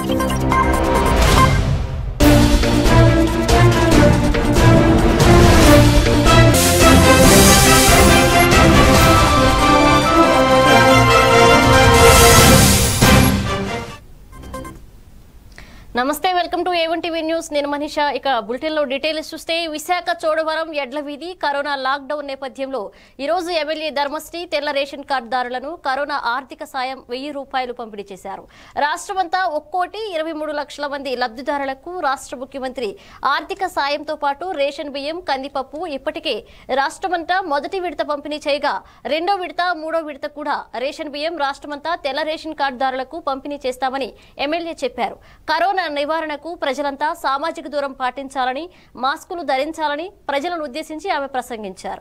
నమస్తే welcome to A one TV news నేను మనీషా ఇక బులెటిన్ లో డీటెయిల్స్ చూస్తే విశాఖ చోడవరం ఎడ్ల వీధి కరోనా లాక్డౌన్ నేపథ్యంలో ఈ రోజు ఎమ్మెల్యే ధర్మశ్రీ తెల్ల రేషన్ కార్డుదారులను కరోనా ఆర్థిక సాయం వెయ్యి రూపాయలు పంపిణీ చేశారు రాష్ట్రమంతా ఒక్కోటి ఇరవై మూడు లక్షల మంది లబ్ధిదారులకు రాష్ట్ర ముఖ్యమంత్రి ఆర్థిక సాయంతో పాటు రేషన్ బియ్యం కందిపప్పు ఇప్పటికే రాష్ట్రమంతా మొదటి విడత పంపిణీ చేయగా రెండో విడత మూడో విడత కూడా రేషన్ బియ్యం రాష్ట్రమంతా తెల్ల రేషన్ కార్డుదారులకు పంపిణీ చేస్తామని ఎమ్మెల్యే చెప్పారు కరోనా నివారణకు ప్రజలంతా సామాజిక దూరం పాటించాలని మాస్కులు ధరించాలని ప్రజలను ఉద్దేశించి ఆమె ప్రసంగించారు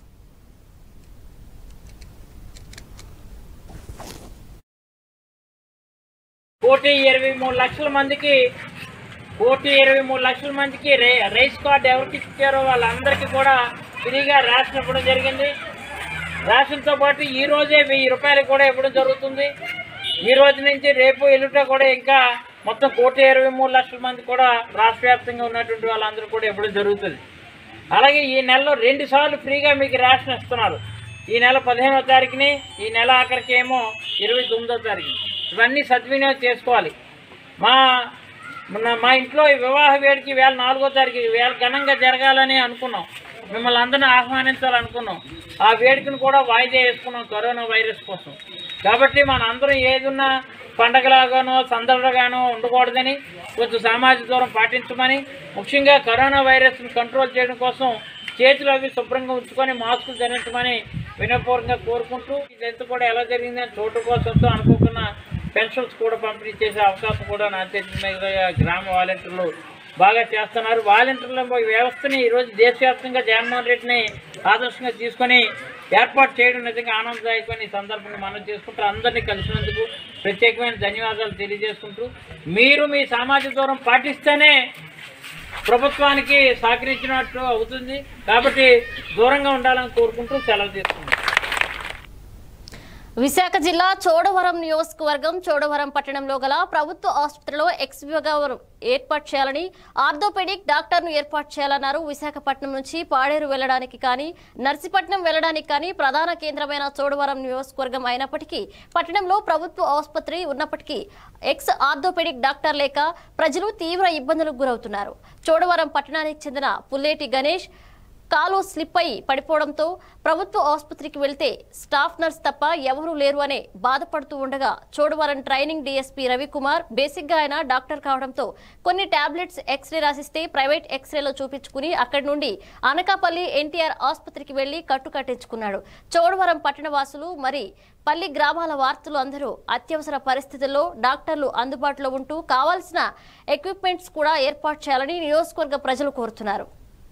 కోటి ఇరవై మూడు లక్షల మందికి కోటి ఇరవై మూడు లక్షల మందికి రే రైస్ కార్డు ఎవరికి ఇచ్చారో వాళ్ళందరికీ కూడా ఫ్రీగా రేషన్ ఇవ్వడం జరిగింది రేషన్తో పాటు ఈ రోజే వెయ్యి రూపాయలు కూడా ఇవ్వడం జరుగుతుంది ఈ రోజు నుంచి రేపు ఎల్లుట కూడా ఇంకా మొత్తం కోటి ఇరవై మూడు లక్షల మంది కూడా రాష్ట్ర వ్యాప్తంగా ఉన్నటువంటి వాళ్ళందరూ కూడా ఇవ్వడం జరుగుతుంది అలాగే ఈ నెలలో రెండు సార్లు ఫ్రీగా మీకు రేషన్ ఇస్తున్నారు ఈ నెల పదిహేనో తారీఖుని ఈ నెల ఆఖరికి ఏమో ఇరవై తొమ్మిదో తారీఖు ఇవన్నీ సద్వినియోగం చేసుకోవాలి మా మొన్న మా ఇంట్లో ఈ వివాహ వేడికి వేళ నాలుగో తారీఖు వేళ ఘనంగా జరగాలని అనుకున్నాం మిమ్మల్ని అందరినీ ఆహ్వానించాలనుకున్నాం ఆ వేడుకను కూడా వాయిదా వేసుకున్నాం కరోనా వైరస్ కోసం కాబట్టి మన అందరం ఏదున్నా పండగలాగానో సందడిగానో ఉండకూడదని కొంచెం సామాజిక దూరం పాటించమని ముఖ్యంగా కరోనా వైరస్ను కంట్రోల్ చేయడం కోసం చేతులు అవి శుభ్రంగా ఉంచుకొని మాస్కులు ధరించమని వినయపూర్వకంగా కోరుకుంటూ ఇదంతా కూడా ఎలా జరిగిందని చోటు కోసంతో అనుకోకుండా పెన్షన్స్ కూడా పంపిణీ చేసే అవకాశం కూడా నా చేతి మీద గ్రామ వాలంటీర్లు బాగా చేస్తున్నారు వాలంటీర్ల వ్యవస్థని ఈరోజు దేశవ్యాప్తంగా జగన్మోహన్ రెడ్డిని ఆదర్శంగా తీసుకొని ఏర్పాటు చేయడం నిజంగా ఆనందదాయకమని ఈ సందర్భంగా మనం చేసుకుంటూ అందరినీ కలిసినందుకు ప్రత్యేకమైన ధన్యవాదాలు తెలియజేసుకుంటూ మీరు మీ సామాజిక దూరం పాటిస్తేనే ప్రభుత్వానికి సహకరించినట్టు అవుతుంది కాబట్టి దూరంగా ఉండాలని కోరుకుంటూ సెలవు తీసుకుంటాం విశాఖ జిల్లా చోడవరం నియోజకవర్గం చోడవరం పట్టణంలో గల ప్రభుత్వ ఆసుపత్రిలో ఎక్స్ విభాగం ఏర్పాటు చేయాలని ఆర్థోపెడిక్ డాక్టర్ను ఏర్పాటు చేయాలన్నారు విశాఖపట్నం నుంచి పాడేరు వెళ్లడానికి కానీ నర్సీపట్నం వెళ్లడానికి కానీ ప్రధాన కేంద్రమైన చోడవరం నియోజకవర్గం అయినప్పటికీ పట్టణంలో ప్రభుత్వ ఆసుపత్రి ఉన్నప్పటికీ ఎక్స్ ఆర్థోపెడిక్ డాక్టర్ లేక ప్రజలు తీవ్ర ఇబ్బందులకు గురవుతున్నారు చోడవరం పట్టణానికి చెందిన పుల్లేటి గణేష్ కాలు స్లిప్ అయి పడిపోవడంతో ప్రభుత్వ ఆసుపత్రికి వెళ్తే స్టాఫ్ నర్స్ తప్ప ఎవరూ లేరు అనే బాధపడుతూ ఉండగా Chodavaram training DSP Ravikumar basic గా ఆయన డాక్టర్ కావడంతో కొన్ని టాబ్లెట్స్ ఎక్స్రే రాసిస్తే ప్రైవేట్ ఎక్స్రేలో చూపించుకుని అక్కడి నుండి అనకాపల్లి ఎన్టీఆర్ ఆసుపత్రికి వెళ్లి కట్టు కట్టించుకున్నాడు చోడవరం పట్టణవాసులు మరి పల్లి గ్రామాల వార్తలు అందరూ అత్యవసర పరిస్థితుల్లో డాక్టర్లు అందుబాటులో ఉంటూ కావాల్సిన ఎక్విప్మెంట్స్ కూడా ఏర్పాటు చేయాలని నియోజకవర్గ ప్రజలు కోరుతున్నారు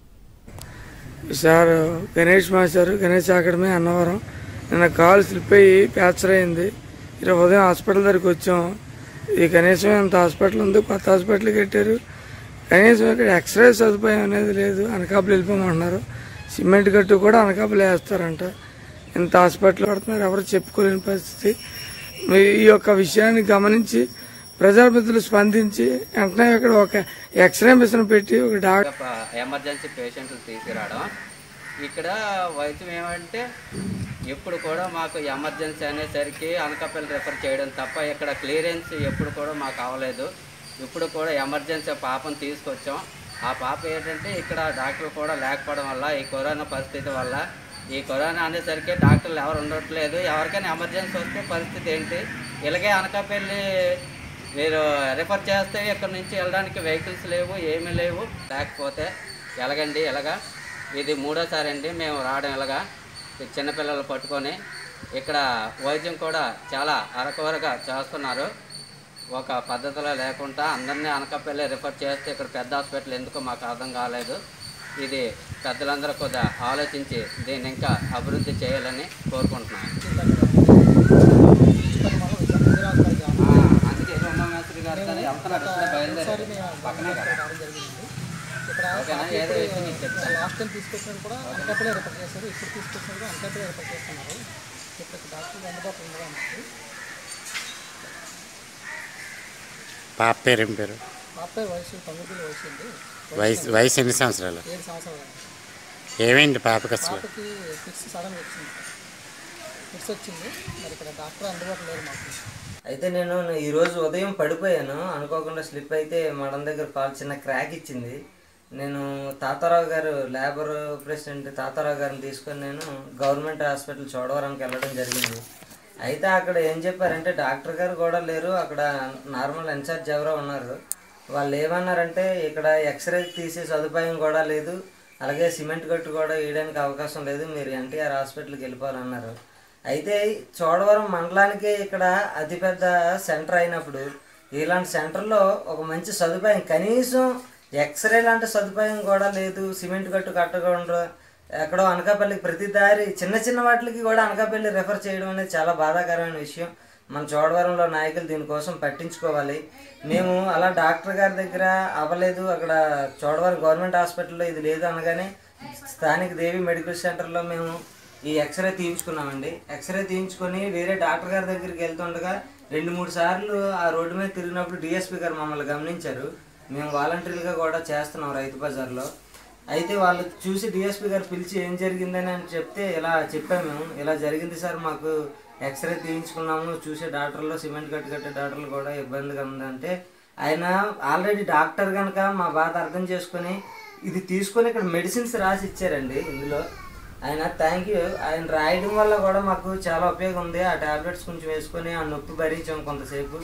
sir Ganesh master Ganesh academy Annavaram నిన్న కాలు స్లిప్ అయ్యి ఫ్రాక్చర్ అయింది ఈరోజు ఉదయం హాస్పిటల్ దగ్గరికి వచ్చాం ఈ కనీసం ఇంత హాస్పిటల్ ఉంది కొత్త హాస్పిటల్ కట్టారు కనీసం ఇక్కడ ఎక్స్రే సదుపాయం అనేది లేదు అనకాపలు వెళ్ళిపోమంటున్నారు సిమెంట్ గట్టు కూడా అనకాపలు వేస్తారంట ఇంత హాస్పిటల్ పడుతున్నారు ఎవరు చెప్పుకోలేని పరిస్థితి మీ ఈ యొక్క విషయాన్ని గమనించి ప్రజాప్రతినిధులు స్పందించి వెంటనే ఇక్కడ ఒక ఎక్స్రే మిషన్ పెట్టి ఒక డాక్టర్ ప- ఎమర్జెన్సీ పేషెంట్లు తీసుకురావడం ఇక్కడ వైద్యం ఏమంటే ఎప్పుడు కూడా మాకు ఎమర్జెన్సీ అనేసరికి అనకాపల్లి రెఫర్ చేయడం తప్ప ఇక్కడ క్లియరెన్స్ ఎప్పుడు కూడా మాకు అవ్వలేదు ఇప్పుడు కూడా ఎమర్జెన్సీ పాపను తీసుకొచ్చాం ఆ పాప ఏంటంటే ఇక్కడ డాక్టర్లు కూడా లేకపోవడం వల్ల ఈ కరోనా పరిస్థితి వల్ల ఈ కరోనా అనేసరికి డాక్టర్లు ఎవరు ఉండట్లేదు ఎవరికైనా ఎమర్జెన్సీ వస్తే పరిస్థితి ఏంటి ఇలాగే అనకాపల్లి మీరు రిఫర్ చేస్తే ఇక్కడ నుంచి వెళ్ళడానికి వెహికల్స్ లేవు ఏమీ లేవు లేకపోతే ఎలాగండి ఎలాగా ఇది మూడోసారి అండి మేము రావడం ఎలాగా ఈ చిన్నపిల్లలు పట్టుకొని ఇక్కడ వైద్యం కూడా చాలా అరకొరగా చేస్తున్నారు ఒక పద్ధతిలో లేకుండా అందరినీ అనకాపల్లి రిఫర్ చేస్తే ఇక్కడ పెద్ద హాస్పిటల్ ఎందుకో మాకు అర్థం కాలేదు ఇది పెద్దలందరూ కూడా ఆలోచించి దీన్ని ఇంకా అభివృద్ధి చేయాలని కోరుకుంటున్నాను ఆ, అందుకే ఉమామేశ్వరి గారితో వెళ్తున్నారు ఇప్పుడే బయలుదేరి పక్కనే కదా. ఓకేనా ఏదో విషయం నీకు చెప్తాను లాస్ట్ టైం తీసుకొచ్చినప్పుడు కూడా అంకప్పుడే రిఫర్ చేశారు ఇప్పుడు తీసుకొచ్చినప్పుడు కూడా అంకప్పుడే రిఫర్ చేస్తున్నారు ఇప్పుడు డాక్టర్లు అందుబాటులో ఉండగా మనకి పాప పేరు ఏం పేరు పాప వయసు తొమ్మిది వయసు ఉంది వయసు వయసు ఎన్ని సంవత్సరాలు ఏడు సంవత్సరాలు ఏమైంది పాపకి అసలు పాపకి ఫిక్స్ సడన్ వచ్చింది ఫిక్స్ వచ్చింది మరి ఇక్కడ డాక్టర్ అందుబాటులో లేరు మాకు అయితే నేను ఈరోజు ఉదయం పడిపోయాను అనుకోకుండా స్లిప్ అయితే మడం దగ్గర కాల్ చిన్న క్రాక్ ఇచ్చింది నేను తాతారావు గారు లేబర్ ప్రెసిడెంట్ తాతారావు గారిని తీసుకొని నేను గవర్నమెంట్ హాస్పిటల్ చోడవరంకి వెళ్ళడం జరిగింది అయితే అక్కడ ఏం చెప్పారంటే డాక్టర్ గారు కూడా లేరు అక్కడ నార్మల్ ఇన్ఛార్జ్ ఎవరో ఉన్నారు వాళ్ళు ఏమన్నారంటే ఇక్కడ ఎక్స్రే తీసే సదుపాయం కూడా లేదు అలాగే సిమెంట్ కట్టు కూడా వేయడానికి అవకాశం లేదు మీరు ఎన్టీఆర్ హాస్పిటల్కి వెళ్ళిపోవాలన్నారు అయితే చోడవరం మండలానికి ఇక్కడ అతిపెద్ద సెంటర్ అయినప్పుడు ఇలాంటి సెంటర్లో ఒక మంచి సదుపాయం కనీసం ఎక్స్రే లాంటి సదుపాయం కూడా లేదు సిమెంట్ కట్టు కట్టకుండా ఎక్కడో అనకాపల్లికి ప్రతి దారి చిన్న చిన్న వాటికి కూడా అనకాపల్లి రెఫర్ చేయడం అనేది చాలా బాధాకరమైన విషయం మన చోడవరంలో నాయకులు దీనికోసం పట్టించుకోవాలి మేము అలా డాక్టర్ గారి దగ్గర అవ్వలేదు అక్కడ చోడవరం గవర్నమెంట్ హాస్పిటల్లో ఇది లేదు అనగానే స్థానిక దేవి మెడికల్ సెంటర్లో మేము ఈ ఎక్స్రే తీయించుకున్నామండి ఎక్స్రే తీయించుకొని వేరే డాక్టర్ గారి దగ్గరికి వెళ్తుండగా రెండు మూడు సార్లు ఆ రోడ్డు మీద తిరిగినప్పుడు డిఎస్పీ గారు మమ్మల్ని గమనించారు మేము వాలంటీర్లుగా కూడా చేస్తున్నాం రైతు బజార్లో అయితే వాళ్ళు చూసి డిఎస్పీ గారు పిలిచి ఏం జరిగిందని అని చెప్తే ఇలా చెప్పాము మేము ఇలా జరిగింది సార్ మాకు ఎక్స్రే తీయించుకున్నాము చూసే డాక్టర్లు సిమెంట్ కట్టు కట్టే డాక్టర్లు కూడా ఇబ్బందిగా ఉందంటే ఆయన ఆల్రెడీ డాక్టర్ కనుక మా బాధ అర్థం చేసుకొని ఇది తీసుకొని ఇక్కడ మెడిసిన్స్ రాసి ఇచ్చారండి ఇందులో ఆయన థ్యాంక్ యూ ఆయన రాయడం వల్ల కూడా మాకు చాలా ఉపయోగం ఉంది ఆ టాబ్లెట్స్ కొంచెం వేసుకొని ఆ నొప్పి భరించాం కొంతసేపు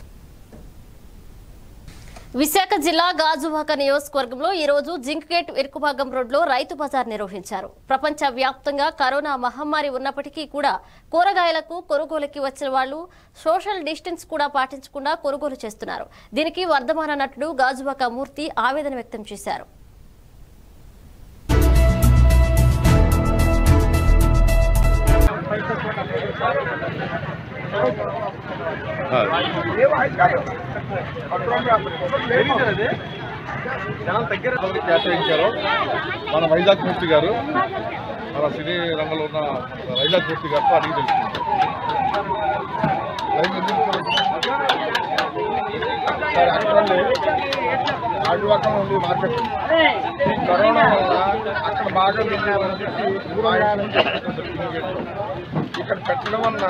విశాఖ జిల్లా గాజువాక నియోజకవర్గంలో ఈ రోజు జింక్ గేట్ ఇరుకుభాగం రోడ్లో రైతు బజార్ నిర్వహించారు ప్రపంచ వ్యాప్తంగా కరోనా మహమ్మారి ఉన్నప్పటికీ కూడా కూరగాయలకు కొనుగోలుకి వచ్చిన వాళ్ళు సోషల్ డిస్టెన్స్ కూడా పాటించకుండా కొనుగోలు చేస్తున్నారు దీనికి వర్ధమాన నటుడు గాజువాక మూర్తి ఆవేదన వ్యక్తం చేశారు ఎవరికి కేటాయించారో మన వైజాగ్ మూర్తి గారు మన సినీ రంగంలో ఉన్న వైజాగ్ మూర్తి గారితో అడిగి తెలుసుకుంటాం లైన్ ఎందుకు సార్ యాక్చువల్లీ ఆదివాకం ఉంది మార్కెట్ ఈ కరోనా వల్ల అక్కడ బాగా వెళ్ళాలని చెప్పి ఇక్కడ పెట్టడం వలన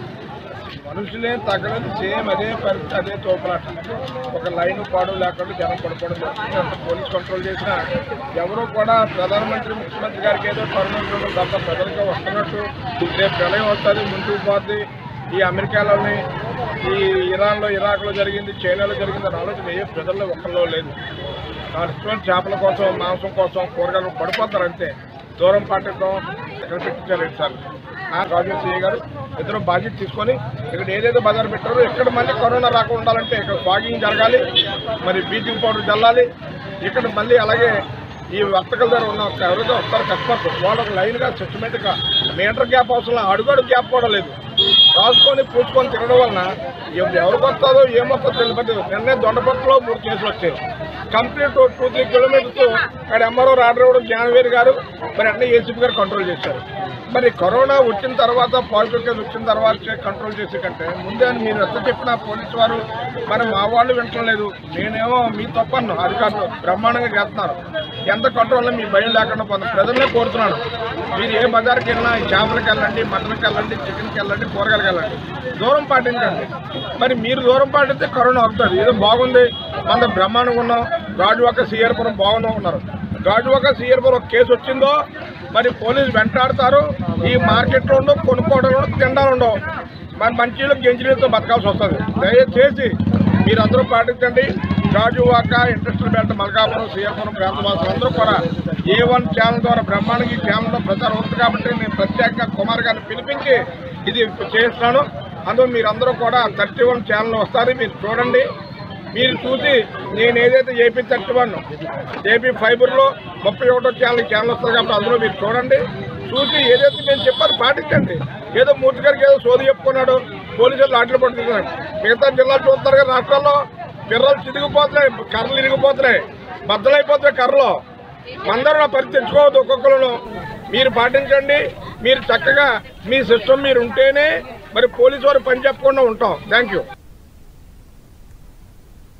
మనుషులే తగ్గలేదు సేమ్ అదే పరిస్థితి అదే తోపలాట ఒక లైన్ పాడు లేకుండా జనం పడుకోవడం జరుగుతుంది. అంత పోలీస్ కంట్రోల్ చేసినా ఎవరు కూడా ప్రధానమంత్రి ముఖ్యమంత్రి గారికి ఏదో కరోనా తప్ప ప్రజలకు వస్తున్నట్టు రేపు ప్రళయం వస్తుంది ముందుకు పోద్ది ఈ అమెరికాలోని ఈ ఇరాన్లో ఇరాక్లో జరిగింది చైనాలో జరిగింది అని ఆలోచన ఏ ప్రజల్లో ఒక్కరిలో లేదు వాళ్ళ ఇష్టమైన చేపల కోసం మాంసం కోసం కూరగాయలు పడిపోతారు అంతే దూరం పాటిద్దాం ఎక్కడ పెట్టించారు సార్ ఆ రాజు సీఏ గారు ఇద్దరు బాధ్యత తీసుకొని ఇక్కడ ఏదైతే బజార్ పెట్టారో ఇక్కడ మళ్ళీ కరోనా రాకుండా ఉండాలంటే ఇక్కడ ఫాగింగ్ జరగాలి మరి బ్లీచింగ్ పౌడర్ చల్లాలి ఇక్కడ మళ్ళీ అలాగే ఈ వర్తకల దగ్గర ఉన్న ఒక ఎవరైతే వస్తారు కస్టమర్స్ వాళ్ళు ఒక లైన్గా సిస్టమేటిక్గా మీటర్ గ్యాప్ అవసరం అడుగు అడుగు గ్యాప్ కూడా లేదు రాసుకొని పూసుకొని తినడం వలన ఎవ- ఎవరికి వస్తుందో ఏమొస్తుందో తెలియదు నిన్నే దొండపట్టులో మూడు కేసులు వచ్చాయి కంప్లీట్ టూ త్రీ కిలోమీటర్స్ అక్కడ ఎంఆర్ఓ రాడరావడం జ్ఞానవేరి గారు మరి అన్నీ ఏసీపీ గారు కంట్రోల్ చేశారు మరి కరోనా వచ్చిన తర్వాత పాజిటివ్ కేసు వచ్చిన తర్వాత కంట్రోల్ చేసే కంటే ముందే అని మీరు ఎంత చెప్పినా పోలీసు వారు మరి మా వాళ్ళు వింటం లేదు నేనేమో మీ తప్పను అధికారులు బ్రహ్మాండంగా చేస్తున్నారు ఎంత కంట్రోల్ మీ భయం లేకుండా పోతుంది ప్రజలనే కోరుతున్నాను మీరు ఏ బజార్కి వెళ్ళినా ఈ చేపలకి వెళ్ళండి మటన్కి వెళ్ళండి చికెన్కి వెళ్ళండి కూరగాయలకి వెళ్ళండి దూరం పాటించండి మరి మీరు దూరం పాటిస్తే కరోనా అవుతుంది ఏదో బాగుంది మన బ్రహ్మాండంగా ఉన్నాం గాజువాక సీఆర్పురం బాగున్నాం ఉన్నారు గాజువాక సీఆర్పురం ఒక కేసు వచ్చిందో మరి పోలీసు వెంటాడతారు ఈ మార్కెట్లో ఉండవు కొనుక్కోవడం ఉండవు తినడాలు ఉండవు మరి మంచిలో గెంజిలతో బతకాల్సి వస్తుంది దయచేసి మీరందరూ పాటించండి గాజువాక ఇండస్ట్రియల్ బెల్ట్ మల్కాపురం సీఆర్పురం ప్రాంతవాసులు అందరూ కూడా ఏ వన్ ఛానల్ ద్వారా బ్రహ్మాండంగా ఈ ఛానల్లో ప్రచారం అవుతుంది కాబట్టి నేను ప్రత్యేకంగా కుమార్ గారిని పిలిపించి ఇది చేస్తున్నాను అందులో మీరందరూ కూడా థర్టీ వన్ ఛానల్ వస్తారు మీరు చూడండి మీరు చూసి నేను ఏదైతే ఏపీ థర్టీ వన్ ఏపీ ఫైబర్లో ముప్పై ఒకటో ఛానల్ ఛానల్ వస్తుంది కాబట్టి అందులో మీరు చూడండి చూసి ఏదైతే నేను చెప్పాను పాటించండి ఏదో మూర్తి గారికి ఏదో సోది చెప్పుకున్నాడు పోలీసులు లాటలు పడుతున్నాడు మిగతా జిల్లాలు చూస్తారు కదా రాష్ట్రాల్లో పిర్రలు చిరిగిపోతున్నాయి కర్రలు ఇరిగిపోతున్నాయి బద్దలైపోతున్నాయి కర్రలు అందరూ నా పరిస్థితి తెచ్చుకోవద్దు ఒక్కొక్కరు మీరు పాటించండి మీరు చక్కగా మీ సిస్టమ్ మీరు ఉంటేనే మరి పోలీసు వారు పని చెప్పకుండా ఉంటాం థ్యాంక్ యూ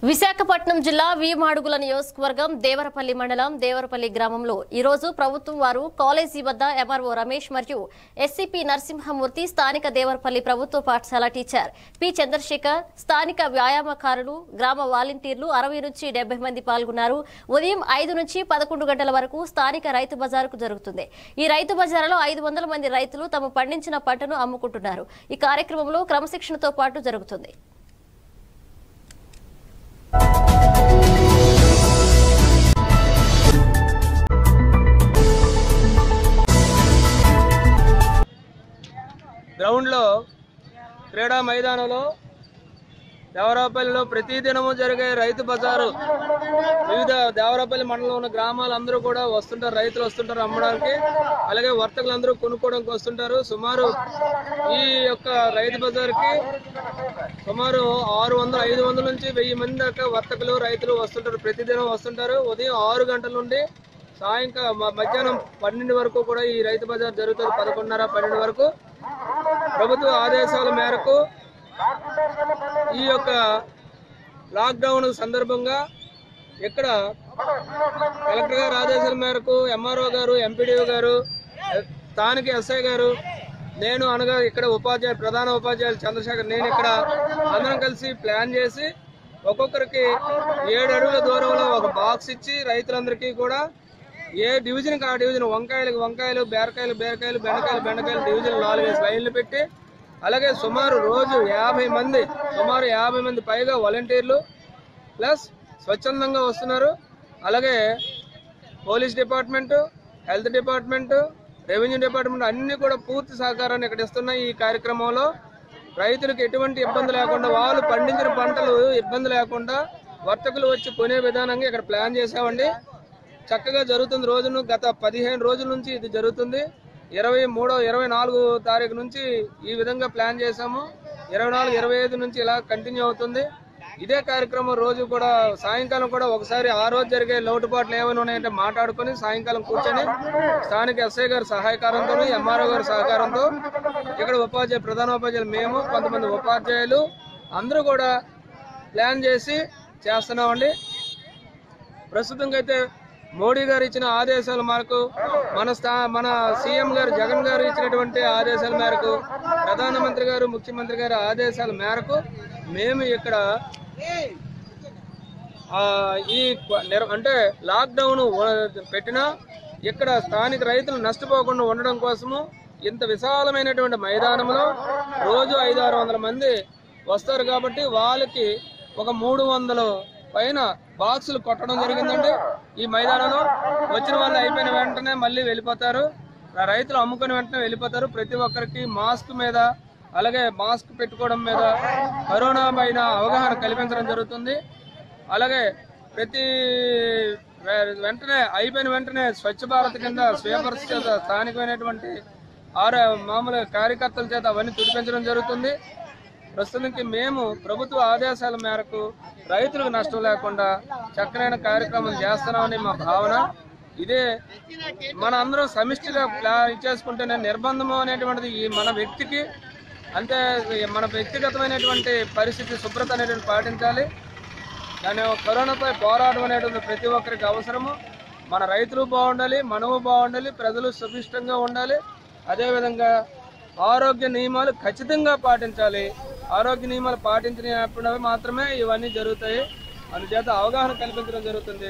విశాఖపట్నం జిల్లా వీమాడుగుల నియోజకవర్గం దేవరపల్లి మండలం దేవరపల్లి గ్రామంలో ఈ రోజు ప్రభుత్వం వారు కాలేజీ వద్ద ఎంఆర్ఓ రమేష్ మరియు ఎస్సీపీ నరసింహమూర్తి స్థానిక దేవరపల్లి ప్రభుత్వ పాఠశాల టీచర్ పి చంద్రశేఖర్ స్థానిక వ్యాయామకారులు గ్రామ వాలంటీర్లు అరవై నుంచి డెబ్బై మంది పాల్గొన్నారు ఉదయం ఐదు నుంచి పదకొండు గంటల వరకు స్థానిక రైతు బజారుకు జరుగుతుంది ఈ రైతు బజారులో ఐదు వందల మంది రైతులు తమ పండించిన పంటను అమ్ముకుంటున్నారు ఈ కార్యక్రమంలో క్రమశిక్షణతో పాటు జరుగుతుంది గ్రౌండ్లో క్రీడా మైదానంలో దేవరాపల్లిలో ప్రతిదినము జరిగే రైతు బజారు వివిధ దేవరాపల్లి మండలంలో ఉన్న గ్రామాలు అందరూ కూడా వస్తుంటారు రైతులు వస్తుంటారు అమ్మడానికి అలాగే వర్తకులు అందరూ కొనుక్కోవడానికి వస్తుంటారు సుమారు ఈ యొక్క రైతు బజార్కి సుమారు ఆరు వందల ఐదు వందల నుంచి వెయ్యి మంది దాకా వర్తకులు రైతులు వస్తుంటారు ప్రతిదినం వస్తుంటారు ఉదయం ఆరు గంటల నుండి సాయంకాలం మ- మధ్యాహ్నం పన్నెండు వరకు కూడా ఈ రైతు బజార్ జరుగుతుంది పదకొండున్నర పన్నెండు వరకు ప్రభుత్వ ఆదేశాల మేరకు ఈ యొక్క లాక్డౌన్ సందర్భంగా ఇక్కడ కలెక్టర్ గారు ఆదేశాల మేరకు ఎంఆర్ఓ గారు ఎంపీడీఓ గారు స్థానిక ఎస్ఐ గారు నేను అనగా ఇక్కడ ఉపాధ్యాయులు ప్రధాన ఉపాధ్యాయులు చంద్రశేఖర్ నేను ఇక్కడ అందరం కలిసి ప్లాన్ చేసి ఒక్కొక్కరికి ఏడు అడుగుల దూరంలో ఒక బాక్స్ ఇచ్చి రైతులందరికీ కూడా ఏ డివిజన్కి ఆ డివిజన్ వంకాయలకు వంకాయలు బీరకాయలు బీరకాయలు బెండకాయలు బెండకాయలు డివిజన్ నాలుగైదు లైన్లు పెట్టి అలాగే సుమారు రోజు యాభై మంది సుమారు యాభై మంది పైగా వాలంటీర్లు ప్లస్ స్వచ్ఛందంగా వస్తున్నారు అలాగే police department health department revenue department అన్ని కూడా పూర్తి సహకారాన్ని ఇక్కడ ఇస్తున్నాయి ఈ కార్యక్రమంలో రైతులకు ఎటువంటి ఇబ్బంది లేకుండా వాళ్ళు పండించిన పంటలు ఇబ్బంది లేకుండా వర్తకులు వచ్చి కొనే విధానంగా ఇక్కడ ప్లాన్ చేసామండి చక్కగా జరుగుతుంది రోజును గత పదిహేను రోజుల నుంచి ఇది జరుగుతుంది ఇరవై మూడో ఇరవై నాలుగు తారీఖు నుంచి ఈ విధంగా ప్లాన్ చేశాము ఇరవై నాలుగు ఇరవై ఐదు నుంచి ఇలా కంటిన్యూ అవుతుంది ఇదే కార్యక్రమం రోజు కూడా సాయంకాలం కూడా ఒకసారి ఆ రోజు జరిగే లోటుపాట్లు ఏమైనా ఉన్నాయంటే మాట్లాడుకొని సాయంకాలం కూర్చొని స్థానిక ఎస్ఐ గారి సహాయకారంతో ఎంఆర్ఓ గారి సహకారంతో ఇక్కడ ఉపాధ్యాయ ప్రధాన ఉపాధ్యాయులు మేము కొంతమంది ఉపాధ్యాయులు అందరూ కూడా ప్లాన్ చేసి చేస్తున్నామండి ప్రస్తుతం అయితే మోడీ గారు ఇచ్చిన ఆదేశాల మేరకు మన స్థా మన సీఎం గారు జగన్ గారు ఇచ్చినటువంటి ఆదేశాల మేరకు ప్రధానమంత్రి గారు ముఖ్యమంత్రి గారి ఆదేశాల మేరకు మేము ఇక్కడ ఆ, ఈ క్వ- నిర్- అంటే లాక్డౌన్ వ- పెట్టినా ఇక్కడ స్థానిక రైతులు నష్టపోకుండా ఉండడం కోసము ఇంత విశాలమైనటువంటి మైదానంలో రోజు ఐదు ఆరు వందల మంది వస్తారు కాబట్టి వాళ్ళకి ఒక మూడు వందల పైన బాక్సులు కొట్టడం జరిగిందండి ఈ మైదానంలో వచ్చిన వాళ్ళు అయిపోయిన వెంటనే మళ్ళీ వెళ్ళిపోతారు ఆ రైతులు అమ్ముకుని వెంటనే వెళ్ళిపోతారు ప్రతి ఒక్కరికి మాస్క్ మీద అలాగే మాస్క్ పెట్టుకోవడం మీద కరోనా పైన అవగాహన కల్పించడం జరుగుతుంది అలాగే ప్రతి వె- వెంటనే అయిపోయిన వెంటనే స్వచ్ఛ భారత్ కింద స్వీపర్స్ చేత స్థానికమైనటువంటి ఆరు మామూలు కార్యకర్తల చేత అవన్నీ తుడిపించడం జరుగుతుంది ప్రస్తుతానికి మేము ప్రభుత్వ ఆదేశాల మేరకు రైతులకు నష్టం లేకుండా చక్కనైన కార్యక్రమం చేస్తున్నామని మా భావన ఇదే మన అందరం సమిష్టిగా ప్లా ఇచ్చేసుకుంటేనే నిర్బంధము అనేటువంటిది ఈ మన వ్యక్తికి అంతే మన వ్యక్తిగతమైనటువంటి పరిస్థితి శుభ్రత అనేటువంటి పాటించాలి దాని కరోనాపై పోరాటం అనేటువంటి ప్రతి ఒక్కరికి అవసరము మన రైతులు బాగుండాలి మనము బాగుండాలి ప్రజలు సుభిష్టంగా ఉండాలి అదేవిధంగా ఆరోగ్య నియమాలు ఖచ్చితంగా పాటించాలి ఆరోగ్య నియమాలు పాటించినప్పుడు మాత్రమే ఇవన్నీ జరుగుతాయి అందుచేత అవగాహన కల్పించడం జరుగుతుంది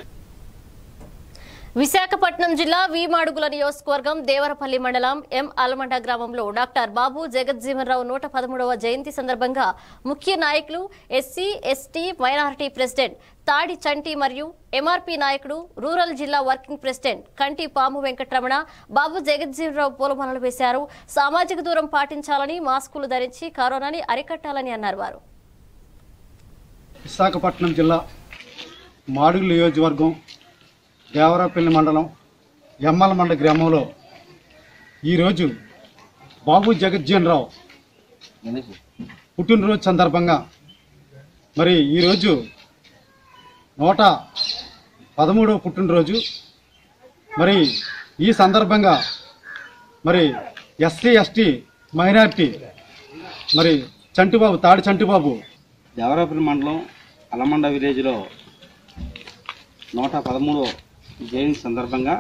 విశాఖపట్నం జిల్లా వీమాడుగుల నియోజకవర్గం దేవరపల్లి మండలం ఎం అలమండ గ్రామంలో డాక్టర్ బాబు జగజ్జీవనరావు నూట పదమూడవ జయంతి సందర్భంగా ముఖ్య నాయకులు ఎస్సీ ఎస్టీ మైనారిటీ ప్రెసిడెంట్ తాడి చంటి మరియు ఎంఆర్పీ నాయకుడు రూరల్ జిల్లా వర్కింగ్ ప్రెసిడెంట్ కంటి పాము వెంకటరమణ బాబు జగజ్జీవనరావు పూలమాలలు వేశారు సామాజిక దూరం పాటించాలని మాస్కులు ధరించి కరోనాని అరికట్టాలని అన్నారు వారు విశాఖపట్నం జిల్లా మాడుగుల నియోజకవర్గం దేవరాపల్లి మండలం ఎమ్మలమండ గ్రామంలో ఈరోజు బాబు జగజ్జీవన్ రావు పుట్టినరోజు సందర్భంగా మరి ఈరోజు నూట పదమూడవ పుట్టినరోజు మరి ఈ సందర్భంగా మరి ఎస్సీ ఎస్టీ మైనార్టీ మరి చంటిబాబు తాడి చంటిబాబు దేవరాపల్లి మండలం అలమండ విలేజ్లో నూట పదమూడో జయంతి సందర్భంగా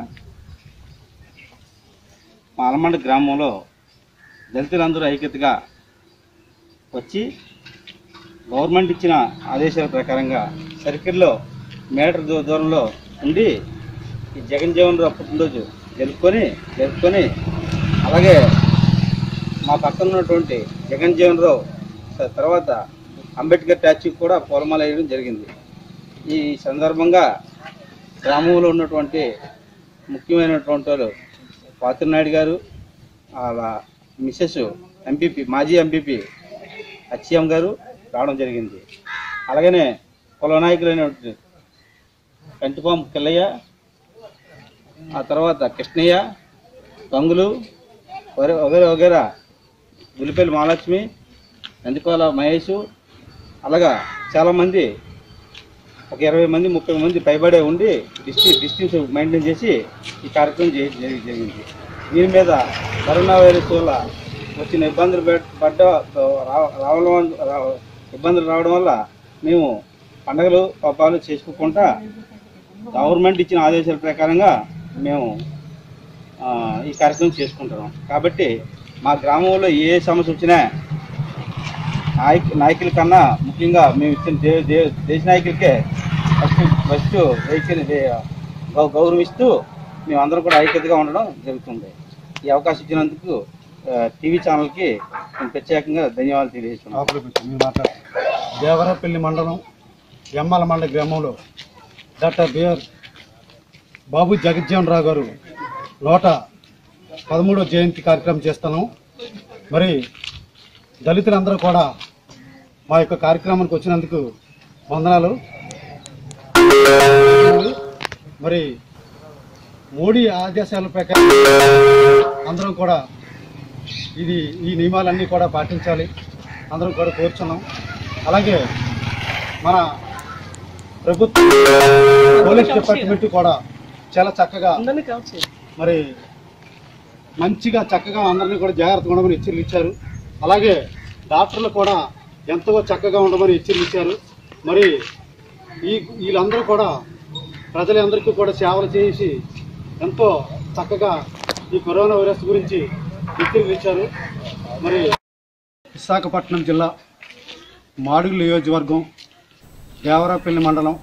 మా అలమండ గ్రామంలో దళితులందరూ ఐక్యతగా వచ్చి గవర్నమెంట్ ఇచ్చిన ఆదేశాల ప్రకారంగా సర్కిల్లో మీటర్ దూ- దూరంలో ఉండి ఈ జగన్ జీవన్ రావు పుట్టినరోజు జరుపుకొని జరుపుకొని అలాగే మా పక్కన ఉన్నటువంటి జగన్ జీవన్ రావు స- తర్వాత అంబేద్కర్ స్టాచ్యూకి కూడా పూలమాల వేయడం జరిగింది ఈ సందర్భంగా గ్రామంలో ఉన్నటువంటి ముఖ్యమైనటువంటి వాళ్ళు పాత్రనాయుడు గారు వాళ్ళ మిస్సెస్ ఎంపీపీ మాజీ ఎంపీపీ అచ్చిఎం గారు రావడం జరిగింది అలాగనే కుల నాయకులైనటువంటి కంటిపాము కిల్లయ్య ఆ తర్వాత కృష్ణయ్య గంగులు వగ- వగేరా వగేరా గులిపల్లి మహాలక్ష్మి నందికోల మహేష్ అలాగా చాలామంది ఒక ఇరవై మంది ముప్పై మంది పైబడే ఉండి డిస్టి డిస్టెన్స్ మెయింటైన్ చేసి ఈ కార్యక్రమం చేయ జరి- జరిగింది దీని మీద కరోనా వైరస్ వల్ల వచ్చిన ఇబ్బందులు పెట్- పడ్డ రా- రావడం వల్ల- రా- ఇబ్బందులు రావడం వల్ల మేము పండగలు పాపాలు చేసుకోకుండా గవర్నమెంట్ ఇచ్చిన ఆదేశాల ప్రకారంగా మేము ఆ, ఈ కార్యక్రమం చేసుకుంటున్నాం కాబట్టి మా గ్రామంలో ఏ సమస్య వచ్చినా నాయక నాయకుల కన్నా ముఖ్యంగా మేము ఇచ్చిన దే దే- దేశ నాయకులకే ఫస్ట్ ఫస్ట్ వెహికల్ గౌ- గౌరవిస్తూ మేమందరం కూడా ఐక్యతగా ఉండడం జరుగుతుంది ఈ అవకాశం ఇచ్చినందుకు ఆ, టీవీ ఛానల్కి నేను ప్రత్యేకంగా ధన్యవాదాలు తెలియజేస్తున్నాను దేవరపల్లి మండలం ఎమ్మల మండ గ్రామంలో డాక్టర్ బిఆర్ బాబు జగజ్జీవన్ రావు గారు నూట పదమూడో జయంతి కార్యక్రమం చేస్తాను మరి దళితులందరూ కూడా మా యొక్క కార్యక్రమానికి వచ్చినందుకు వందనాలు మరి మోడీ ఆదేశాల ప్రకారం అందరం కూడా ఇది ఈ నియమాలన్నీ కూడా పాటించాలి అందరం కూడా కోరుచున్నాం అలాగే మన ప్రభుత్వ పోలీస్ డిపార్ట్మెంట్ కూడా చాలా చక్కగా మరి మంచిగా చక్కగా అందరినీ కూడా జాగ్రత్తగా ఉండమని హెచ్చరికలు ఇచ్చారు అలాగే డాక్టర్లు కూడా ఎంతో చక్కగా ఉండమని హెచ్చరికలు ఇచ్చారు మరి ఈ వీళ్ళందరూ కూడా ప్రజలందరికీ కూడా సేవలు చేసి ఎంతో చక్కగా ఈ కరోనా వైరస్ గురించి హెచ్చరికలు ఇచ్చారు మరి విశాఖపట్నం జిల్లా మాడుగుల నియోజకవర్గం దేవరాపల్లి మండలం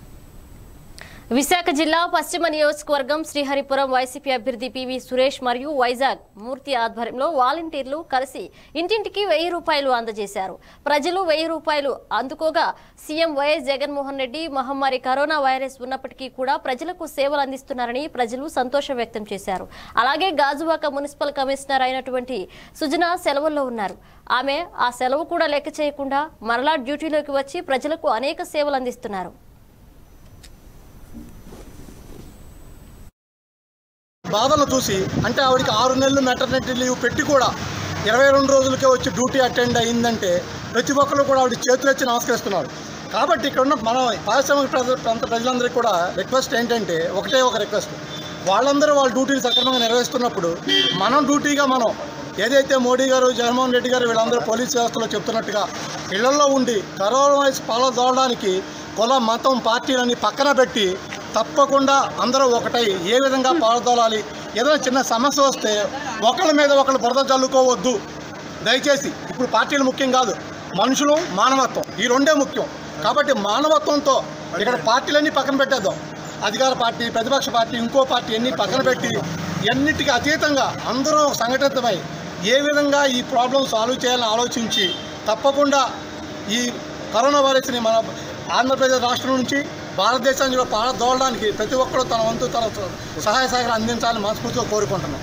విశాఖ జిల్లా పశ్చిమ నియోజకవర్గం శ్రీహరిపురం వైసీపీ అభ్యర్థి పివి సురేష్ మరియు వైజాగ్ మూర్తి ఆధ్వర్యంలో వాలంటీర్లు కలిసి ఇంటింటికి వెయ్యి రూపాయలు అందజేశారు ప్రజలు వెయ్యి రూపాయలు అందుకోగా సీఎం వైఎస్ జగన్మోహన్ రెడ్డి మహమ్మారి కరోనా వైరస్ ఉన్నప్పటికీ కూడా ప్రజలకు సేవలు అందిస్తున్నారని ప్రజలు సంతోషం వ్యక్తం చేశారు అలాగే గాజువాక మున్సిపల్ కమిషనర్ అయినటువంటి సుజన సెలవుల్లో ఉన్నారు ఆమె ఆ సెలవు కూడా లెక్క చేయకుండా మరలా డ్యూటీలోకి వచ్చి ప్రజలకు అనేక సేవలు అందిస్తున్నారు బాధలు చూసి అంటే ఆవిడకి ఆరు నెలలు మెటర్నిటీ లీవ్ పెట్టి కూడా ఇరవై రెండు రోజులకే వచ్చి డ్యూటీ అటెండ్ అయిందంటే ప్రతి ఒక్కరు కూడా ఆవిడ చేతులు వచ్చి నమస్కరిస్తున్నారు కాబట్టి ఇక్కడ ఉన్న మన పారిశ్రామిక ప్రజ ప్రాంత ప్రజలందరికీ కూడా రిక్వెస్ట్ ఏంటంటే ఒకటే ఒక రిక్వెస్ట్ వాళ్ళందరూ వాళ్ళ డ్యూటీలు సక్రమంగా నిర్వహిస్తున్నప్పుడు మనం డ్యూటీగా మనం ఏదైతే మోడీ గారు జగన్మోహన్ రెడ్డి గారు వీళ్ళందరూ పోలీస్ వ్యవస్థలో చెప్తున్నట్టుగా ఇళ్లలో ఉండి కరోనా వైరస్ పాలదోవడానికి కుల మతం పార్టీలని పక్కన పెట్టి తప్పకుండా అందరూ ఒకటై ఏ విధంగా పాల్దోలాలి ఏదైనా చిన్న సమస్య వస్తే ఒకళ్ళ మీద ఒకళ్ళు బురద చల్లుకోవద్దు దయచేసి ఇప్పుడు పార్టీలు ముఖ్యం కాదు మనుషులు మానవత్వం ఈ రెండే ముఖ్యం కాబట్టి మానవత్వంతో ఇక్కడ పార్టీలన్నీ పక్కన పెట్టేద్దాం అధికార పార్టీ ప్రతిపక్ష పార్టీ ఇంకో పార్టీ అన్ని పక్కన పెట్టి ఎన్నిటికీ అతీతంగా అందరూ సంఘటితమై ఏ విధంగా ఈ ప్రాబ్లం సాల్వ్ చేయాలని ఆలోచించి తప్పకుండా ఈ కరోనా వైరస్ని మన ఆంధ్రప్రదేశ్ రాష్ట్రం నుంచి భారతదేశానికి కూడా పారదోలడానికి ప్రతి ఒక్కరూ తన వంతు తన సహాయ సహకారం అందించాలని మనస్ఫూర్తిగా కోరుకుంటున్నాం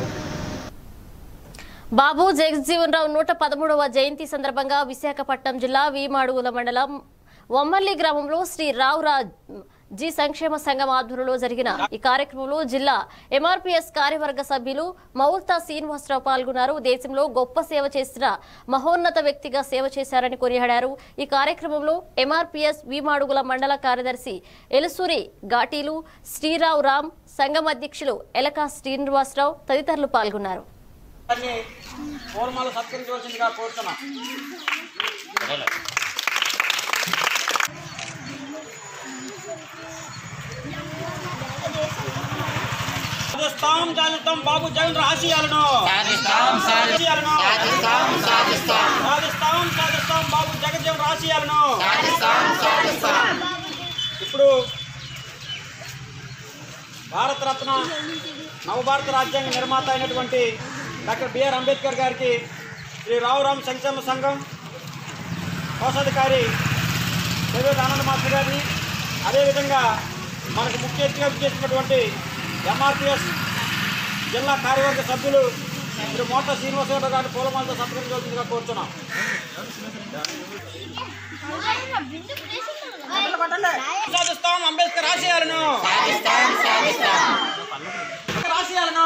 బాబు జగజ్జీవన్ రావు నూట పదమూడవ జయంతి సందర్భంగా విశాఖపట్నం జిల్లా వీమాడుగుల మండలం వమ్మల్లి గ్రామంలో శ్రీ రావురాజ్ జీ సంక్షేమ సంఘం ఆధ్వర్యంలో జరిగిన ఈ కార్యక్రమంలో జిల్లా ఎంఆర్పీఎస్ కార్యవర్గ సభ్యులు మౌల్తా శ్రీనివాసరావు పాల్గొన్నారు దేశంలో గొప్ప సేవ చేసిన మహోన్నత వ్యక్తిగా సేవ చేశారని కొనియాడారు ఈ కార్యక్రమంలో ఎంఆర్పీఎస్ వీమాడుగుల మండల కార్యదర్శి ఎలుసూరి ఘాటీలు శ్రీరావు రామ్ సంఘం అధ్యక్షులు ఎలకా శ్రీనివాసరావు తదితరులు పాల్గొన్నారు పూర్మాలు సత్కరించవలసిందిగా కోరుతున్నాం సాధిస్తాం సాధిస్తాం బాబు జగన్ ఆశయాలను సాధిస్తాం, సాధి- ఆశయాలను సాధిస్తాం, సాధిస్తాం. సాధిస్తాం సాధిస్తాం బాబు జగన్ జీవన్ ఆశయాలను సాధిస్తాం, సాధిస్తాం. ఇప్పుడు భారతరత్న నవభారత రాజ్యాంగ నిర్మాత అయినటువంటి డాక్టర్ బిఆర్ అంబేద్కర్ గారికి శ్రీ రావురామ్ సంక్షేమ సంఘం కోశాధికారి దేవేంద్ర ఆనంద్ మాస్టర్ గారిని అదేవిధంగా మనకు ముఖ్య అతిథిగా చేసినటువంటి ఎంఆర్పిఎస్ జిల్లా కార్యవర్గ సభ్యులు శ్రీ మోట శ్రీనివాసరావు గారిని పూలమాలతో సత్కరించవలసిందిగా కోరుతున్నాం సాధిస్తాం అంబేద్కర్ ఆశయాలను అంబేద్కర్ ఆశయాలను